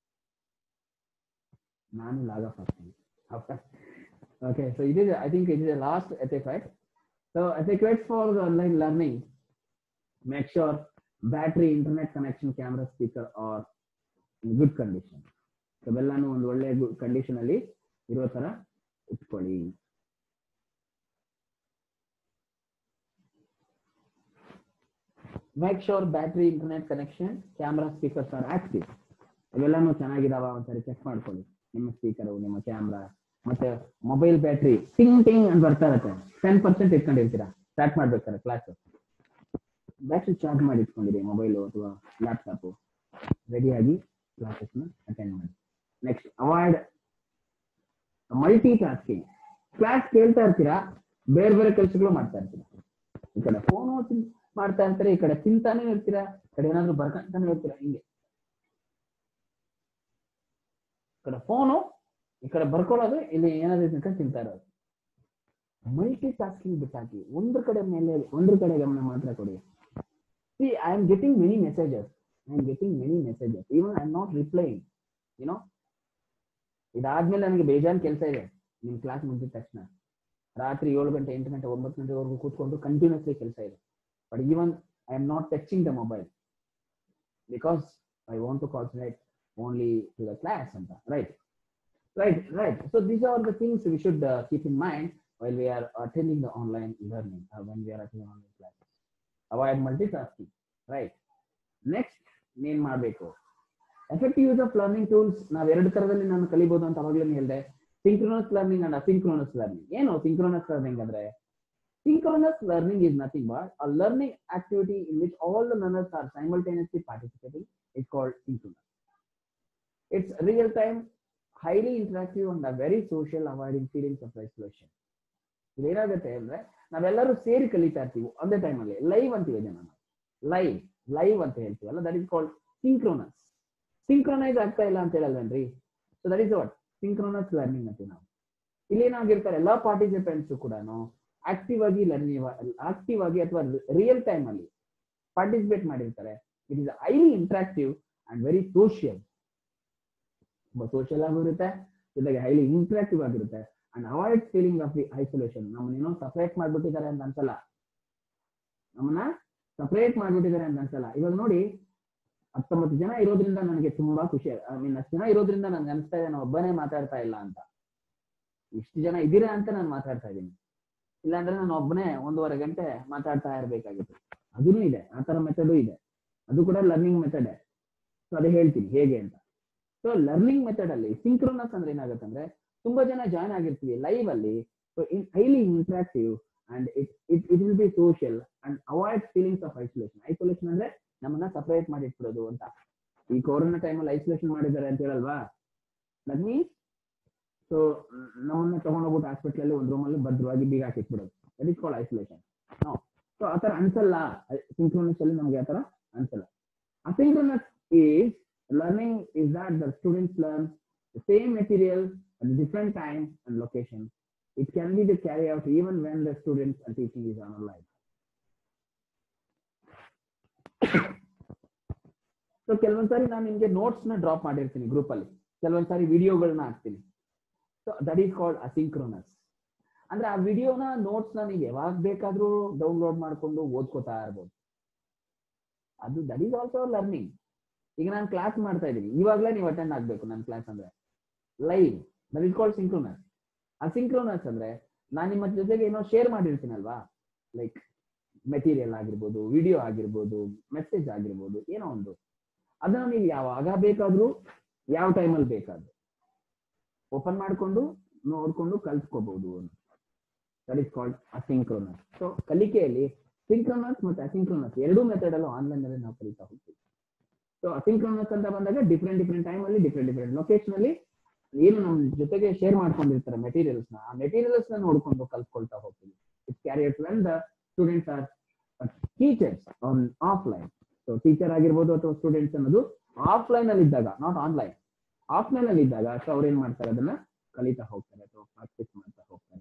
S1: ನಾನು ಲಾಗ್ ಆಫ್ ಆಗ್ತೀನಿ okay so it is I think it is last etiquette so etiquette for online learning make sure battery internet connection camera speaker are in good condition ಇವೆಲ್ಲಾನು ಒಂದು ಒಳ್ಳೆ ಕಂಡೀಷನ್ ಅಲ್ಲಿ ಇರೋ ತರ ಇಟ್ಕೊಳ್ಳಿ make sure battery internet connection camera speakers are active ಇವೆಲ್ಲಾನು ಚೆನ್ನಾಗಿದಾವ ಒಂದ್ಸರಿ ಚೆಕ್ ಮಾಡ್ಕೊಳ್ಳಿ ನಿಮ್ಮ ಸ್ಪೀಕರ್ ನಿಮ್ಮ ಕ್ಯಾಮ್ರಾ ಮತ್ತೆ ಮೊಬೈಲ್ ಬ್ಯಾಟ್ರಿ ಟಿಂಗ್ ಟಿಂಗ್ ಅಂತ ಬರ್ತಾ ಇರುತ್ತೆ ಟೆನ್ ಪರ್ಸೆಂಟ್ ಇಟ್ಕೊಂಡಿರ್ತೀರಾ ಸ್ಟಾರ್ಟ್ ಮಾಡ್ಬೇಕಾರೆ ಕ್ಲಾಸ್ ಬ್ಯಾಟ್ರಿ ಚಾರ್ಜ್ ಮಾಡಿ ಇಟ್ಕೊಂಡಿರಿ ಮೊಬೈಲ್ ಅಥವಾ ಲ್ಯಾಪ್ಟಾಪ್ ರೆಡಿಯಾಗಿ ಕ್ಲಾಸಸ್ ನ ಅಟೆಂಡ್ ಮಾಡಿ next avoid multitasking class ಕೇಳ್ತಾ ಇರ್ತೀರಾ ಬೇರೆ ಬೇರೆ ಕೆಲಸಗಳು ಮಾಡ್ತಾ ಇರ್ತೀರಾ ಈ ಕಡೆ ಫೋನ್ ಮಾಡ್ತಾ ಇರ್ತಾರೆ ಈ ಕಡೆ ತಿಂತಾನೆ ಇರ್ತೀರಾ ಈ ಕಡೆ ಏನಾದ್ರು ಬರ್ಕೊಂತಾನೆ ಇರ್ತೀರಾ ಹಿಂಗೆ ಈ ಕಡೆ ಫೋನು ಈ ಕಡೆ ಬರ್ಕೊಳ್ಳೋದು ಇಲ್ಲಿ ಏನಾದ್ರು ತಿನ್ಕೊಂಡು ತಿಂತಾ ಇರೋದು ಮಲ್ಟಿ ಟಾಸ್ಕಿಂಗ್ ಬಿಟ್ಟಾಕಿ ಒಂದ್ರ ಕಡೆ ಮೇಲೆ ಒಂದ್ರ ಕಡೆ ಗಮನ ಮಾತ್ರ ಕೊಡಿ see I am getting many messages I am getting many messages even I am not replying you know ಇದಾದ್ಮೇಲೆ ನನಗೆ ಬೇಜಾನ್ ಕೆಲಸ ಇದೆ ನಿಮ್ ಕ್ಲಾಸ್ ಮುಗಿದ ತಕ್ಷಣ ರಾತ್ರಿ ಏಳು ಗಂಟೆ ಎಂಟು ಗಂಟೆ ಒಂಬತ್ತು ಗಂಟೆವರೆಗೂ ಕೂತ್ಕೊಂಡು ಕಂಟಿನ್ಯೂಸ್ಲಿ ಕೆಲಸ ಇದೆ but even I am not touching the mobile because I want to concentrate only to the class ಅಂತ right right right so these are the things we should keep in mind while we are attending the online learning or when we are attending online classes. Avoid multitasking. Right. Next, ಏನ್ ಮಾಡಬೇಕು effective use of learning tools ನಾವ್ ಎರಡು ತರದಲ್ಲಿ ನಾನು ಕಲಿಬಹುದು ಅಂತ ಅವಾಗಲೇ ಹೇಳಿದೆ synchronous learning and asynchronous learning ಏನು ಸಿಂಕ್ರೋನಸ್ ಲರ್ನಿಂಗ್ ಅಂದ್ರೆ synchronous learning is nothing but a learning activity in which all the learners are simultaneously participating is called synchronous it's real time highly interactive and a very social avoiding feelings of isolation ಇದೇನಾಗುತ್ತೆ ಅಂದ್ರೆ ನಾವೆಲ್ಲರೂ ಸೇರಿ ಕಲಿತಾ ಇರ್ತೀವಿ ಒಂದೇ time ಅಲ್ಲಿ live ಅಂತೀವಿ ಇದನ್ನ ನಾವು ಲೈವ್ ಲೈವ್ ಅಂತ ಹೇಳ್ತೀವಲ್ಲ that is called synchronous synchronize ಆಗ್ತಾ ಇಲ್ಲ ಅಂತ ಹೇಳಲ್ವೇನ್ರಿ so that is what synchronous learning ಅಂತೀವಿ ನಾವು ಇಲ್ಲಿ ಏನಾಗಿರ್ತಾರೆ ಎಲ್ಲಾ ಪಾರ್ಟಿಸಿಪೆಂಟ್ಸ್ ಕೂಡ ಆಕ್ಟಿವ್ ಆಗಿ ಲರ್ನಿಂಗ್ ಆಕ್ಟಿವ್ ಆಗಿ ಅಥವಾ ರಿಯಲ್ ಟೈಮ್ ಅಲ್ಲಿ ಪಾರ್ಟಿಸಿಪೇಟ್ ಮಾಡಿರ್ತಾರೆ it is highly interactive and very social ತುಂಬಾ ಸೋಷಿಯಲ್ ಆಗಿರುತ್ತೆ ಜೊತೆಗೆ ಹೈಲಿ ಇಂಟ್ರಾಕ್ಟಿವ್ ಆಗಿರುತ್ತೆ and avoid feeling of the isolation ನಮ್ಮನ್ನೇನೋ ಸಪರೇಟ್ ಮಾಡ್ಬಿಟ್ಟಿದ್ದಾರೆ ಅಂತ ಅನ್ಸಲ್ಲ ನಮ್ಮನ್ನ ಸಪರೇಟ್ ಮಾಡ್ಬಿಟ್ಟಿದ್ದಾರೆ ಅಂತ ಅನ್ಸಲ್ಲ ಇವಾಗ ನೋಡಿ ಹತ್ತೊಂಬತ್ತು ಜನ ಇರೋದ್ರಿಂದ ನನಗೆ ತುಂಬಾ ಖುಷಿ ಐ ಮೀನ್ ಅಷ್ಟು ಜನ ಇರೋದ್ರಿಂದ ನನ್ಗೆ ಅನಿಸ್ತಾ ಇದೆ ನಾನು ಒಬ್ಬನೇ ಮಾತಾಡ್ತಾ ಇಲ್ಲ ಅಂತ ಇಷ್ಟು ಜನ ಇದ್ದೀರಾ ಅಂತ ನಾನು ಮಾತಾಡ್ತಾ ಇದ್ದೀನಿ ಇಲ್ಲಾಂದ್ರೆ ನಾನು ಒಬ್ಬನೇ ಒಂದೂವರೆ ಗಂಟೆ ಮಾತಾಡ್ತಾ ಇರ್ಬೇಕಾಗಿತ್ತು ಅದೂ ಇದೆ ಆ ತರ ಮೆಥಡು ಇದೆ ಅದು ಕೂಡ ಲರ್ನಿಂಗ್ ಮೆಥಡ್ ಸೊ ಅದೇ ಹೇಳ್ತೀನಿ ಹೇಗೆ ಅಂತ ಸೊ ಲರ್ನಿಂಗ್ ಮೆಥಡ್ ಅಲ್ಲಿ ಸಿಂಕ್ರೋನಸ್ ಅಂದ್ರೆ ಏನಾಗುತ್ತೆ ಅಂದ್ರೆ ತುಂಬಾ ಜನ ಜಾಯ್ನ್ ಆಗಿರ್ತೀವಿ ಲೈವ್ ಅಲ್ಲಿ so in highly interactive and it it it will be social and avoid feelings of isolation isolation ಅಂದ್ರೆ ನಮ್ಮನ್ನ ಸಪರೇಟ್ ಮಾಡಿ ಇಟ್ಬಿಡೋದು ಅಂತ ಈ ಕೊರೋನಾ ಟೈಮಲ್ಲಿ ಐಸೋಲೇಷನ್ ಮಾಡಿದ್ದಾರೆ ಅಂತ ಹೇಳಲ್ವಾ ದಟ್ ಮೀನ್ಸ್ ಸೊ ನಮ್ಮನ್ನ ತಗೊಂಡೋಗ್ಬಿಟ್ಟು ಹಾಸ್ಪಿಟಲ್ ಅಲ್ಲಿ ಒಂದು ರೂಮಲ್ಲಿ ಭದ್ರವಾಗಿ ಬೀಗ ಹಾಕಿಟ್ಬಿಡೋದು that is call isolation so ಆತರ ಅನ್ಸಲ್ಲ ಸಿಂಕ್ರೋನಸ್ ಅಲ್ಲಿ ನಮ್ಗೆ ಆತರ ಅನ್ಸಲ್ಲ asynchronous is learning is that the students learn the same material at a different time and location. It can be the carry out even when the students and teaching is online. So ಕೆಲವೊಂದ್ಸಾರಿ ನಾನು ನಿಮ್ಗೆ notes ನ drop ಮಾಡಿರ್ತೀನಿ group ಅಲ್ಲಿ ಕೆಲವೊಂದ್ಸಾರಿ ವಿಡಿಯೋಗಳನ್ನ ಹಾಕ್ತೀನಿ so that is called asynchronous ಅಂದ್ರೆ ಆ ವಿಡಿಯೋನ ನೋಟ್ಸ್ ನ ನೀವು ಯಾವಾಗ ಬೇಕಾದ್ರೂ ಡೌನ್ಲೋಡ್ ಮಾಡ್ಕೊಂಡು ಓದ್ಕೋತಾ ಇರ್ಬೋದು ಅದು ದಟ್ ಈಸ್ ಆಲ್ಸೋ ಲರ್ನಿಂಗ್ ಈಗ ನಾನು ಕ್ಲಾಸ್ ಮಾಡ್ತಾ ಇದ್ದೀನಿ ಇವಾಗಲೇ ನೀವು ಅಟೆಂಡ್ ಆಗ್ಬೇಕು ನನ್ನ ಕ್ಲಾಸ್ ಅಂದ್ರೆ live that is called synchronous asynchronous ಅಂದ್ರೆ ನಾನು ನಿಮ್ಮ ಜೊತೆಗೆ ಏನೋ ಶೇರ್ ಮಾಡಿರ್ತೀನಲ್ವಾ ಲೈಕ್ ಮೆಟೀರಿಯಲ್ ಆಗಿರ್ಬೋದು ವಿಡಿಯೋ ಆಗಿರ್ಬೋದು ಮೆಸೇಜ್ ಆಗಿರ್ಬೋದು ಏನೋ ಒಂದು ಅದನ್ನ ನೀವು ಯಾವಾಗ ಬೇಕಾದ್ರೂ ಯಾವ ಟೈಮಲ್ಲಿ ಬೇಕಾದ್ರೂ ಓಪನ್ ಮಾಡ್ಕೊಂಡು ನೋಡ್ಕೊಂಡು ಕಲ್ತ್ಕೋಬಹುದು that is called asynchronous so ಕಲಿಕೆಯಲ್ಲಿ ಸಿಂಕ್ರೋನಸ್ ಮತ್ತೆ ಅಸಿಂಕ್ರೋನಸ್ ಎರಡೂ ಮೆಥಡ್ ಅಲ್ಲೂ ಆನ್ಲೈನ್ ಅಲ್ಲಿ ನಾವು ಕಲಿತಾ ಹೋಗ್ತೀವಿ ಸೊ ಅಸಿಂಕ್ರೋನಸ್ ಅಂತ ಬಂದಾಗ ಡಿಫ್ರೆಂಟ್ ಡಿಫ್ರೆಂಟ್ ಟೈಮ್ ಅಲ್ಲಿ ಡಿಫ್ರೆಂಟ್ ಡಿಫ್ರೆಂಟ್ ಲೊಕೇಶನ್ ಅಲ್ಲಿ ಏನು ನಮ್ಮ ಜೊತೆಗೆ ಶೇರ್ ಮಾಡ್ಕೊಂಡಿರ್ತಾರೆ ಮೆಟೀರಿಯಲ್ಸ್ ನ ಆ ಮೆಟೀರಿಯಲ್ಸ್ ನ ನೋಡ್ಕೊಂಡು ಕಲ್ತ್ಕೊಳ್ತಾ ಹೋಗ್ತೀವಿ it carriers when the students are teachers on offline so teacher ಆಗಿರ್ಬೋದು ಅಥವಾ ಸ್ಟೂಡೆಂಟ್ಸ್ ಅನ್ನೋದು ಆಫ್ಲೈನ್ ಅಲ್ಲಿ ಇದ್ದಾಗ ನಾಟ್ ಆನ್ಲೈನ್ ಆಫ್ಲೈನ್ ಅಲ್ಲಿ ಇದ್ದಾಗ ಸೊ ಅವ್ರು ಏನ್ ಮಾಡ್ತಾರೆ ಅದನ್ನ ಕಲಿತಾ ಹೋಗ್ತಾರೆ ಅಥವಾ ಪ್ರಾಕ್ಟೀಸ್ ಮಾಡ್ತಾ ಹೋಗ್ತಾರೆ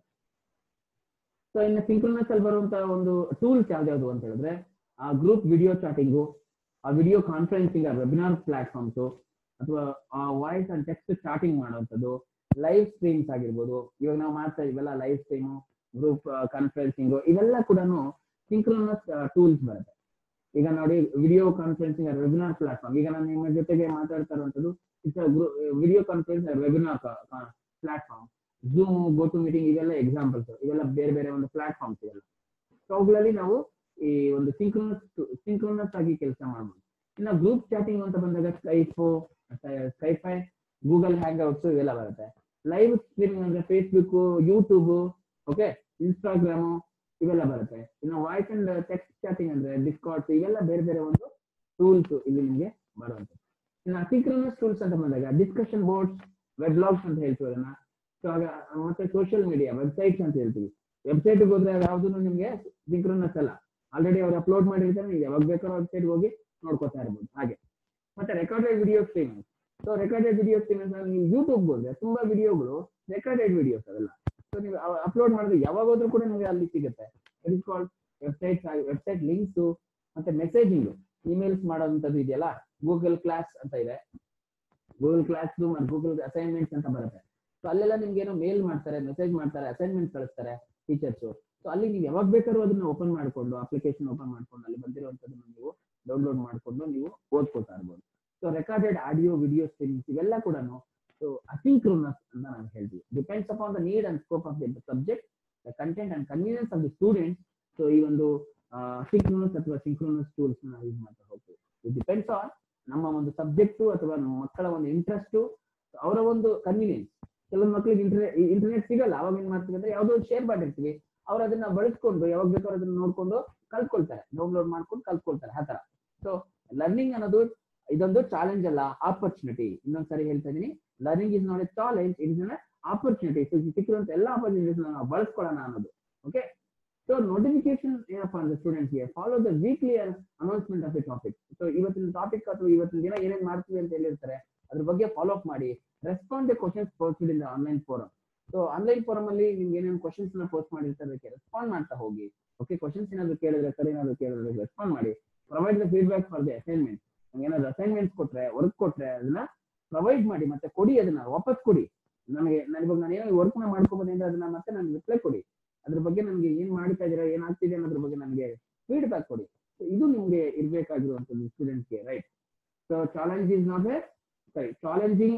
S1: ಸೊ ಇನ್ನು ಸಿಂಕ್ರೋನಸ್ ಅಲ್ಲಿ ಬರುವಂತ ಒಂದು ಟೂಲ್ಸ್ ಯಾವ್ದು ಅಂತ ಹೇಳಿದ್ರೆ ಆ ಗ್ರೂಪ್ ವಿಡಿಯೋ ಚಾಟಿಂಗು ಆ ವಿಡಿಯೋ ಕಾನ್ಫರೆನ್ಸಿಂಗ್ ವೆಬಿನಾರ್ ಪ್ಲಾಟ್ಫಾರ್ಮ್ಸ್ ಅಥವಾ ಆ ವಾಯ್ಸ್ ಅಂಡ್ ಟೆಕ್ಸ್ಟ್ ಚಾಟಿಂಗ್ ಮಾಡುವಂಥದ್ದು ಲೈವ್ ಸ್ಟ್ರೀಮ್ಸ್ ಆಗಿರ್ಬೋದು ಇವಾಗ ನಾವು ಮಾಡ್ತಾ ಇವೆಲ್ಲ ಲೈವ್ ಸ್ಟ್ರೀಮು ಗ್ರೂಪ್ ಕಾನ್ಫರೆನ್ಸಿಂಗ್ ಇವೆಲ್ಲ ಕೂಡ ಸಿಂಕ್ರೋನಸ್ ಟೂಲ್ಸ್ ಬರುತ್ತೆ ಈಗ ನೋಡಿ ವಿಡಿಯೋ ಕಾನ್ಫರೆನ್ಸಿಂಗ್ ವೆಬಿನಾರ್ ಪ್ಲಾಟ್ಫಾರ್ಮ್ ಈಗ ನಾನು ನಿಮ್ಮ ಜೊತೆಗೆ ಮಾತಾಡ್ತಾ ಇರುವಂತದ್ದು it's video conference webinar platform Zoom go to meeting ಇವೆಲ್ಲ ಎಕ್ಸಾಂಪಲ್ಸ್ ಇವೆಲ್ಲ ಬೇರೆ ಬೇರೆ ಒಂದು ಪ್ಲಾಟ್ಫಾರ್ಮ್ಸ್ ಇವೆಲ್ಲ ಸೊ ಅವುಗಳಲ್ಲಿ ನಾವು ಈ ಒಂದು ಸಿಂಕ್ರೋನಸ್ ಸಿಂಕ್ರೋನಸ್ ಆಗಿ ಕೆಲಸ ಮಾಡ್ಬೋದು ಇನ್ನು ಗ್ರೂಪ್ ಚಾಟಿಂಗ್ ಅಂತ ಬಂದಾಗ ಸ್ಕೈಫು ಸ್ಕೈಫೈ ಗೂಗಲ್ ಹ್ಯಾಂಗ್ ಔಟ್ಸ್ ಇವೆಲ್ಲ ಬರುತ್ತೆ ಲೈವ್ ಸ್ಟ್ರೀಮಿಂಗ್ ಅಂದ್ರೆ ಫೇಸ್ಬುಕ್ ಯೂಟ್ಯೂಬ್ ಓಕೆ ಇನ್ಸ್ಟಾಗ್ರಾಮು ಇವೆಲ್ಲ ಬರುತ್ತೆ ಇನ್ನು ವಾಯ್ಸ್ ಅಂಡ್ ಟೆಕ್ಸ್ಟ್ ಚಾಟಿಂಗ್ ಅಂದ್ರೆ ಡಿಸ್ಕಾರ್ಡ್ಸ್ ಇವೆಲ್ಲ ಬೇರೆ ಬೇರೆ ಒಂದು ಟೂಲ್ಸ್ ಇಲ್ಲಿ ನಿಮಗೆ ಬರುವಂಥದ್ದು ಇನ್ನು ಅಸಿಂಕ್ರೋನಸ್ ಟೂಲ್ಸ್ ಅಂತ ಬಂದಾಗ ಡಿಸ್ಕಷನ್ ಬೋರ್ಡ್ಸ್ ವೆಬ್ಲಾಗ್ಸ್ ಅಂತ ಹೇಳ್ತೀವಿ ಅದನ್ನ ಸೊ ಆಗ ಮತ್ತೆ ಸೋಷಿಯಲ್ ಮೀಡಿಯಾ ವೆಬ್ಸೈಟ್ಸ್ ಅಂತ ಹೇಳ್ತೀವಿ ವೆಬ್ಸೈಟ್ ಹೋದ್ರೆ ಯಾವ್ದು ನಿಮ್ಗೆ ಸಿಂಕ್ರೋನಸ್ ಅಲ್ಲ ಆಲ್ರೆಡಿ ಅವ್ರು ಅಪ್ಲೋಡ್ ಮಾಡಿರ್ತಾರೆ ನೀವು ಯಾವಾಗ ಬೇಕಾದ್ರೂ ವೆಬ್ಸೈಟ್ ಹೋಗಿ ನೋಡ್ಕೋತಾ ಇರ್ಬೋದು ಹಾಗೆ ಮತ್ತೆ recorded video streaming so recorded video streaming ನೀವು ಯೂಟ್ಯೂಬ್ ಹೋದ್ರೆ ತುಂಬಾ ವಿಡಿಯೋಗಳು ರೆಕಾರ್ಡೆಡ್ ವಿಡಿಯೋಸ್ ಅವೆಲ್ಲ ಸೊ ನೀವು ಅಪ್ಲೋಡ್ ಮಾಡಿದ್ರೆ ಯಾವಾಗ ಹೋದ್ರೂ ಕೂಡ ನಿಮಗೆ ಅಲ್ಲಿ ಸಿಗುತ್ತೆ it is called website website links ಮತ್ತೆ ಮೆಸೇಜಿಂಗ್ ಇಮೇಲ್ಸ್ ಮಾಡೋವಂಥದ್ದು ಇದೆಯಲ್ಲ ಗೂಗಲ್ ಕ್ಲಾಸ್ ಅಂತ ಇದೆ ಗೂಗಲ್ ಕ್ಲಾಸ್ ಮತ್ತು ಗೂಗಲ್ ಅಸೈನ್ಮೆಂಟ್ಸ್ ಅಂತ ಬರುತ್ತೆ ಸೊ ಅಲ್ಲೆಲ್ಲ ನಿಮ್ಗೆ ಏನೋ ಮೇಲ್ ಮಾಡ್ತಾರೆ ಮೆಸೇಜ್ ಮಾಡ್ತಾರೆ ಅಸೈನ್ಮೆಂಟ್ ಕಳಿಸ್ತಾರೆ ಟೀಚರ್ಸ್ ಸೊ ಅಲ್ಲಿ ನೀವು ಯಾವಾಗ ಬೇಕಾದ್ರೂ ಅದನ್ನ ಓಪನ್ ಮಾಡ್ಕೊಂಡು ಅಪ್ಲಿಕೇಶನ್ ಓಪನ್ ಮಾಡ್ಕೊಂಡು ಅಲ್ಲಿ ಬಂದಿರುವಂತದನ್ನ ನೀವು ಡೌನ್ಲೋಡ್ ಮಾಡ್ಕೊಂಡು ನೀವು ಓದ್ಕೊತಾ ಇರ್ಬೋದು so recorded audio video streamings ಇವೆಲ್ಲ ಕೂಡ ಸೊ ಅಸಿಂಕ್ರೋನಸ್ ಅಂತ ನಾನು ಹೇಳ್ತೀವಿ depends upon the need and scope of the subject the content and convenience of the students so ಈ ಒಂದು ಸಿಂಕ್ರೋನಸ್ ಅಥವಾ ಸಿಂಕ್ರೋನಸ್ ಟೂಲ್ಸ್ ನಾವು ಯೂಸ್ ಮಾಡ್ತಾ ಹೋಗ್ತೀವಿ ಇಟ್ ಡಿಪೆಂಡ್ಸ್ ಆನ್ ನಮ್ಮ ಒಂದು ಸಬ್ಜೆಕ್ಟ್ ಅಥವಾ ನಮ್ಮ ಮಕ್ಕಳ ಒಂದು ಇಂಟ್ರೆಸ್ಟ್ ಅವರ ಒಂದು ಕನ್ವೀನಿಯನ್ಸ್ ಕೆಲವೊಂದು ಮಕ್ಕಳಿಗೆ ಇಂಟರ್ನೆಟ್ ಇಂಟರ್ನೆಟ್ ಸಿಗಲ್ಲ ಅವಾಗ ಏನ್ ಮಾಡ್ತೀವಿ ಅಂದ್ರೆ ಯಾವ್ದೋ ಒಂದು ಶೇರ್ ಮಾಡಿರ್ತೀವಿ ಅವ್ರು ಅದನ್ನ ಬಳಸ್ಕೊಂಡು ಯಾವಾಗ ಬೇಕಾದ್ರೂ ಅದನ್ನ ನೋಡ್ಕೊಂಡು ಕಲ್ತ್ಕೊಳ್ತಾರೆ ಡೌನ್ಲೋಡ್ ಮಾಡ್ಕೊಂಡು ಕಲ್ತ್ಕೊಳ್ತಾರೆ ಆ ತರ ಸೊ ಲರ್ನಿಂಗ್ ಅನ್ನೋದು ಇದೊಂದು ಚಾಲೆಂಜ್ ಅಲ್ಲ ಆಪರ್ಚುನಿಟಿ ಇನ್ನೊಂದ್ಸರಿ ಹೇಳ್ತಾ ಇದೀನಿ learning is not a challenge it is opportunity ಸಿಕ್ಕಿರುವಂತ ಎಲ್ಲ ಆಪರ್ಚುನಿಟೀಸ್ ನಾವು ಬಳಸ್ಕೊಳ್ಳೋಣ ಅನ್ನೋದು ಓಕೆ ಸೊ ನೋಟಿಫಿಕೇಶನ್ ಏನಪ್ಪಾ ಅಂದ್ರೆ ಸ್ಟೂಡೆಂಟ್ಸ್ಗೆ follow the weekly announcement of the topic so ಇವತ್ತಿನ ಟಾಪಿಕ್ ಅಥವಾ ಇವತ್ತಿನ ದಿನ ಏನೇನ್ ಮಾಡ್ತೀವಿ ಅಂತ ಹೇಳಿರ್ತಾರೆ ಅದ್ರ ಬಗ್ಗೆ ಫಾಲೋ ಅಪ್ ಮಾಡಿ respond the questions posted in the online forum so online forum ಅಲ್ಲಿ ನಿಮ್ಗೆ ಏನೇನು ಕ್ವಶನ್ಸ್ ನ ಪೋಸ್ಟ್ ಮಾಡಿರ್ತಾರೆ ಅದಕ್ಕೆ ರೆಸ್ಪಾಂಡ್ ಮಾಡ್ತಾ ಹೋಗಿ ಓಕೆ ಕ್ವಶನ್ಸ್ ಏನಾದ್ರು ಕೇಳಿದ್ರೆ ಸರಿ ಏನಾದ್ರು ಕೇಳಿದ್ರೆ ರೆಸ್ಪಾಂಡ್ ಮಾಡಿ provide the feedback for the assignment ಏನಾದ್ರು ಅಸೈನ್ಮೆಂಟ್ಸ್ ಕೊಟ್ರೆ ವರ್ಕ್ ಕೊಟ್ರೆ ಅದನ್ನ ಪ್ರೊವೈಡ್ ಮಾಡಿ ಮತ್ತೆ ಕೊಡಿ ಅದನ್ನ ವಾಪಸ್ ಕೊಡಿ ನನಗೆ ನಾನು ಇವಾಗ ನಾನು ಏನೋ ವರ್ಕ್ ನ ಮಾಡ್ಕೋಬೋದು ಅಂದ್ರೆ ಅದನ್ನ ಮತ್ತೆ ನನಗೆ ರಿಪ್ಲೈ ಕೊಡಿ ಅದ್ರ ಬಗ್ಗೆ ನನಗೆ ಏನ್ ಮಾಡ್ತಾ ಇದೀರಾ ಏನಾಗ್ತಿದೆ ಅನ್ನೋದ್ರ ಬಗ್ಗೆ ನನಗೆ ಫೀಡ್ಬ್ಯಾಕ್ ಕೊಡಿ So ಇದು ನಿಮ್ಗೆ ಇರ್ಬೇಕಾಗಿರುವಂತದ್ದು ಸ್ಟೂಡೆಂಟ್ಸ್ಗೆ right so challenge is not a sorry challenging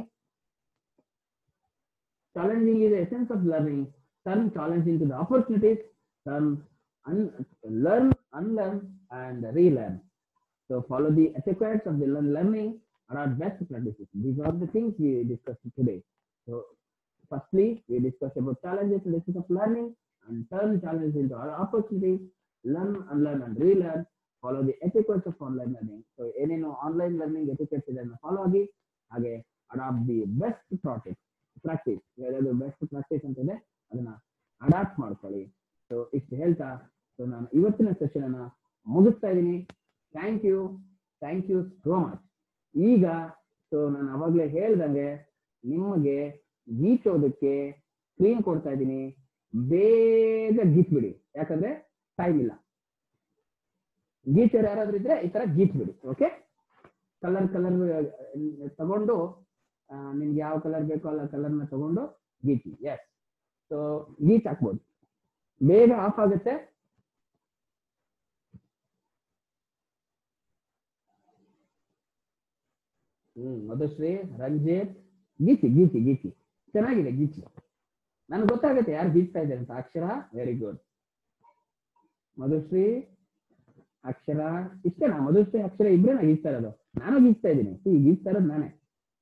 S1: challenging is the essence of learning turn challenge into the opportunities turn un- learn unlearn and relearn so follow the etiquettes of the learn- learning adopt best practices these are the things we discussed today so firstly we discussed about challenges and essence of learning and turn challenges into opportunities learn unlearn and relearn follow the etiquettes of online learning so ಏನೇನು online learning etiquettes ಇದನ್ನು follow ಆಗಿ ಹಾಗೆ adapt the best practice practice ಯಾವ್ದಾದ್ರು best practice ಅಂತ ಇದೆ ಅದನ್ನ adapt ಮಾಡ್ಕೊಳ್ಳಿ so ಇಷ್ಟು ಹೇಳ್ತಾ ಸೊ ನಾನು ಇವತ್ತಿನ ಸೆಷನ್ ಅನ್ನ ಮುಗಿಸ್ತಾ ಇದ್ದೀನಿ thank you thank you so much ಈಗ ಸೊ ನಾನು ಅವಾಗಲೇ ಹೇಳ್ದಂಗೆ ನಿಮಗೆ ಗೀಚೋದಕ್ಕೆ ಸ್ಕ್ರೀನ್ ಕೊಡ್ತಾ ಇದ್ದೀನಿ ಬೇಗ ಗೀಚ್ಬಿಡಿ ಯಾಕಂದ್ರೆ ಟೈಮ್ ಇಲ್ಲ ಗೀಚರ್ ಯಾರಾದ್ರೂ ಇದ್ರೆ ಈ ತರ ಗೀಚ್ಬಿಡಿ ಓಕೆ ಕಲರ್ ಕಲರ್ ತಗೊಂಡು ಆ, ನಿಮ್ಗೆ ಯಾವ ಕಲರ್ ಬೇಕೋ ಅಲ್ಲ ಕಲರ್ನ ತಗೊಂಡು ಗೀಚಿ ಎಸ್ ಸೊ ಗೀಚ್ ಹಾಕ್ಬೋದು ಬೇಗ ಆಫ್ ಆಗುತ್ತೆ ಹ್ಮ್ ಮಧುಶ್ರೀ ರಂಜಿತ್ ಗೀಚಿ ಗೀಚಿ ಗೀಚಿ ಚೆನ್ನಾಗಿದೆ ಗೀಚಿ ನನ್ಗೆ ಗೊತ್ತಾಗುತ್ತೆ ಯಾರು ಗೀಚ್ತಾ ಇದ್ದಾರೆ ಅಂತ ಅಕ್ಷರ ವೆರಿ ಗುಡ್ ಮಧುಶ್ರೀ ಅಕ್ಷರ ಇಷ್ಟೇನಾ ಮಧುಶ್ರೀ ಅಕ್ಷರ ಇಬ್ರೇ ನಾ ಗೀಚ್ತಾ ಇರೋದು ನಾನು ಗೀಚ್ತಾ ಇದ್ದೀನಿ ಈ ಗೀಚ್ತಾ ಇರೋದು ನಾನೇ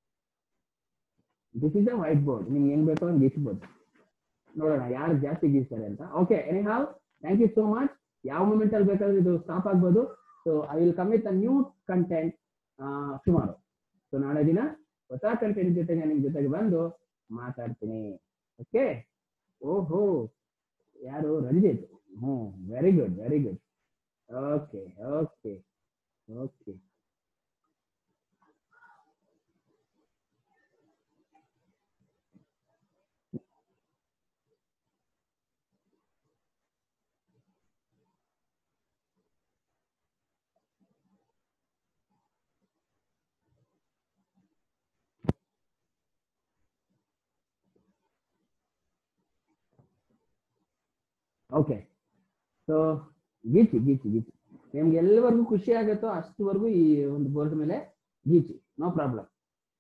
S1: this is a whiteboard ನಿಮ್ಗೆ ಹೆಂಗ್ ಬೇಕೋ ಹಂಗೆ ಗೀಚ್ಬೋದು ನೋಡೋಣ ಯಾರು ಜಾಸ್ತಿ ಗೀಚ್ತಾರೆ ಅಂತ okay anyhow thank you so much ಯಾವ ಮೂಮೆಂಟ್ ಅಲ್ಲಿ ಬೇಕಾದ್ರೂ ಇದು ಸ್ಟಾಪ್ ಆಗ್ಬೋದು so I will come with a new content tomorrow so ನಾಳೆ ದಿನ ಹೊಸ ಕಂಟೆಂಟ್ ಜೊತೆಗೆ ನಿಮ್ ಜೊತೆಗೆ ಬಂದು ಮಾತಾಡ್ತೀನಿ ಓಕೆ ಓಹೋ ಯಾರು Ranjith hmm very good very good okay okay okay okay so ಗೀಚಿ ಗೀಚಿ ಗೀಚಿ ನಿಮ್ಗೆ ಎಲ್ಲಿವರೆಗೂ ಖುಷಿ ಆಗುತ್ತೋ ಅಷ್ಟುವರೆಗೂ ಈ ಒಂದು ಬೋರ್ಡ್ ಮೇಲೆ ಗೀಚಿ ನೋ ಪ್ರಾಬ್ಲಮ್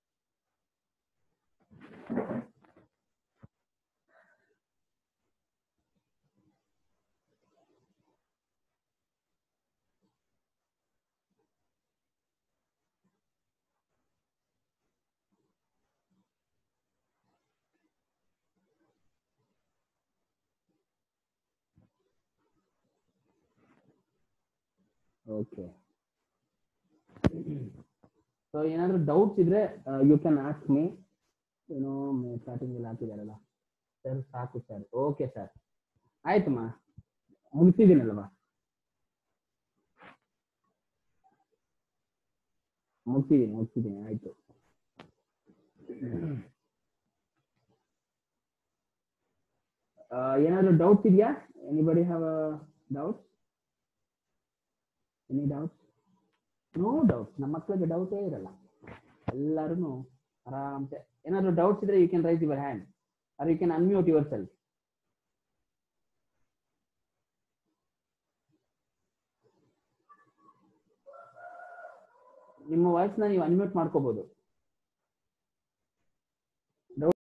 S1: ಓಕೆ ಸೊ ಏನಾದ್ರು ಡೌಟ್ಸ್ ಇದ್ರೆ ಯು ಕ್ಯಾನ್ ಆಸ್ಕ್ ಮೀ ಏನೋ ಸ್ಟಾರ್ಟಿಂಗ್ ಅಲ್ಲಿ ಹಾಕಿದಾರಲ್ಲ ಸರ್ ಸಾಕು ಸರ್ ಓಕೆ ಸರ್ ಆಯ್ತಮ್ಮ ಮುಗಿಸಿದ್ದೀನಲ್ವಾ ಮುಗಿಸಿದ್ದೀನಿ ಮುಗಿಸಿದ್ದೀನಿ ಆಯ್ತು ಆ, ಏನಾದ್ರು ಡೌಟ್ಸ್ ಇದೆಯಾ anybody have doubts any doubts no doubts ನಮ್ಮ ಮಕ್ಕಳಿಗೆ ಡೌಟೇ ಇರಲ್ಲ ಎಲ್ಲರೂ ಆರಾಮ್ಸೆ ಏನಾದ್ರು ಡೌಟ್ಸ್ ಇದ್ರೆ you can raise your hand or you can unmute yourself ನಿಮ್ಮ ವಾಯ್ಸ್ನ ನೀವು ಅನ್ಮ್ಯೂಟ್ ಮಾಡ್ಕೋಬಹುದು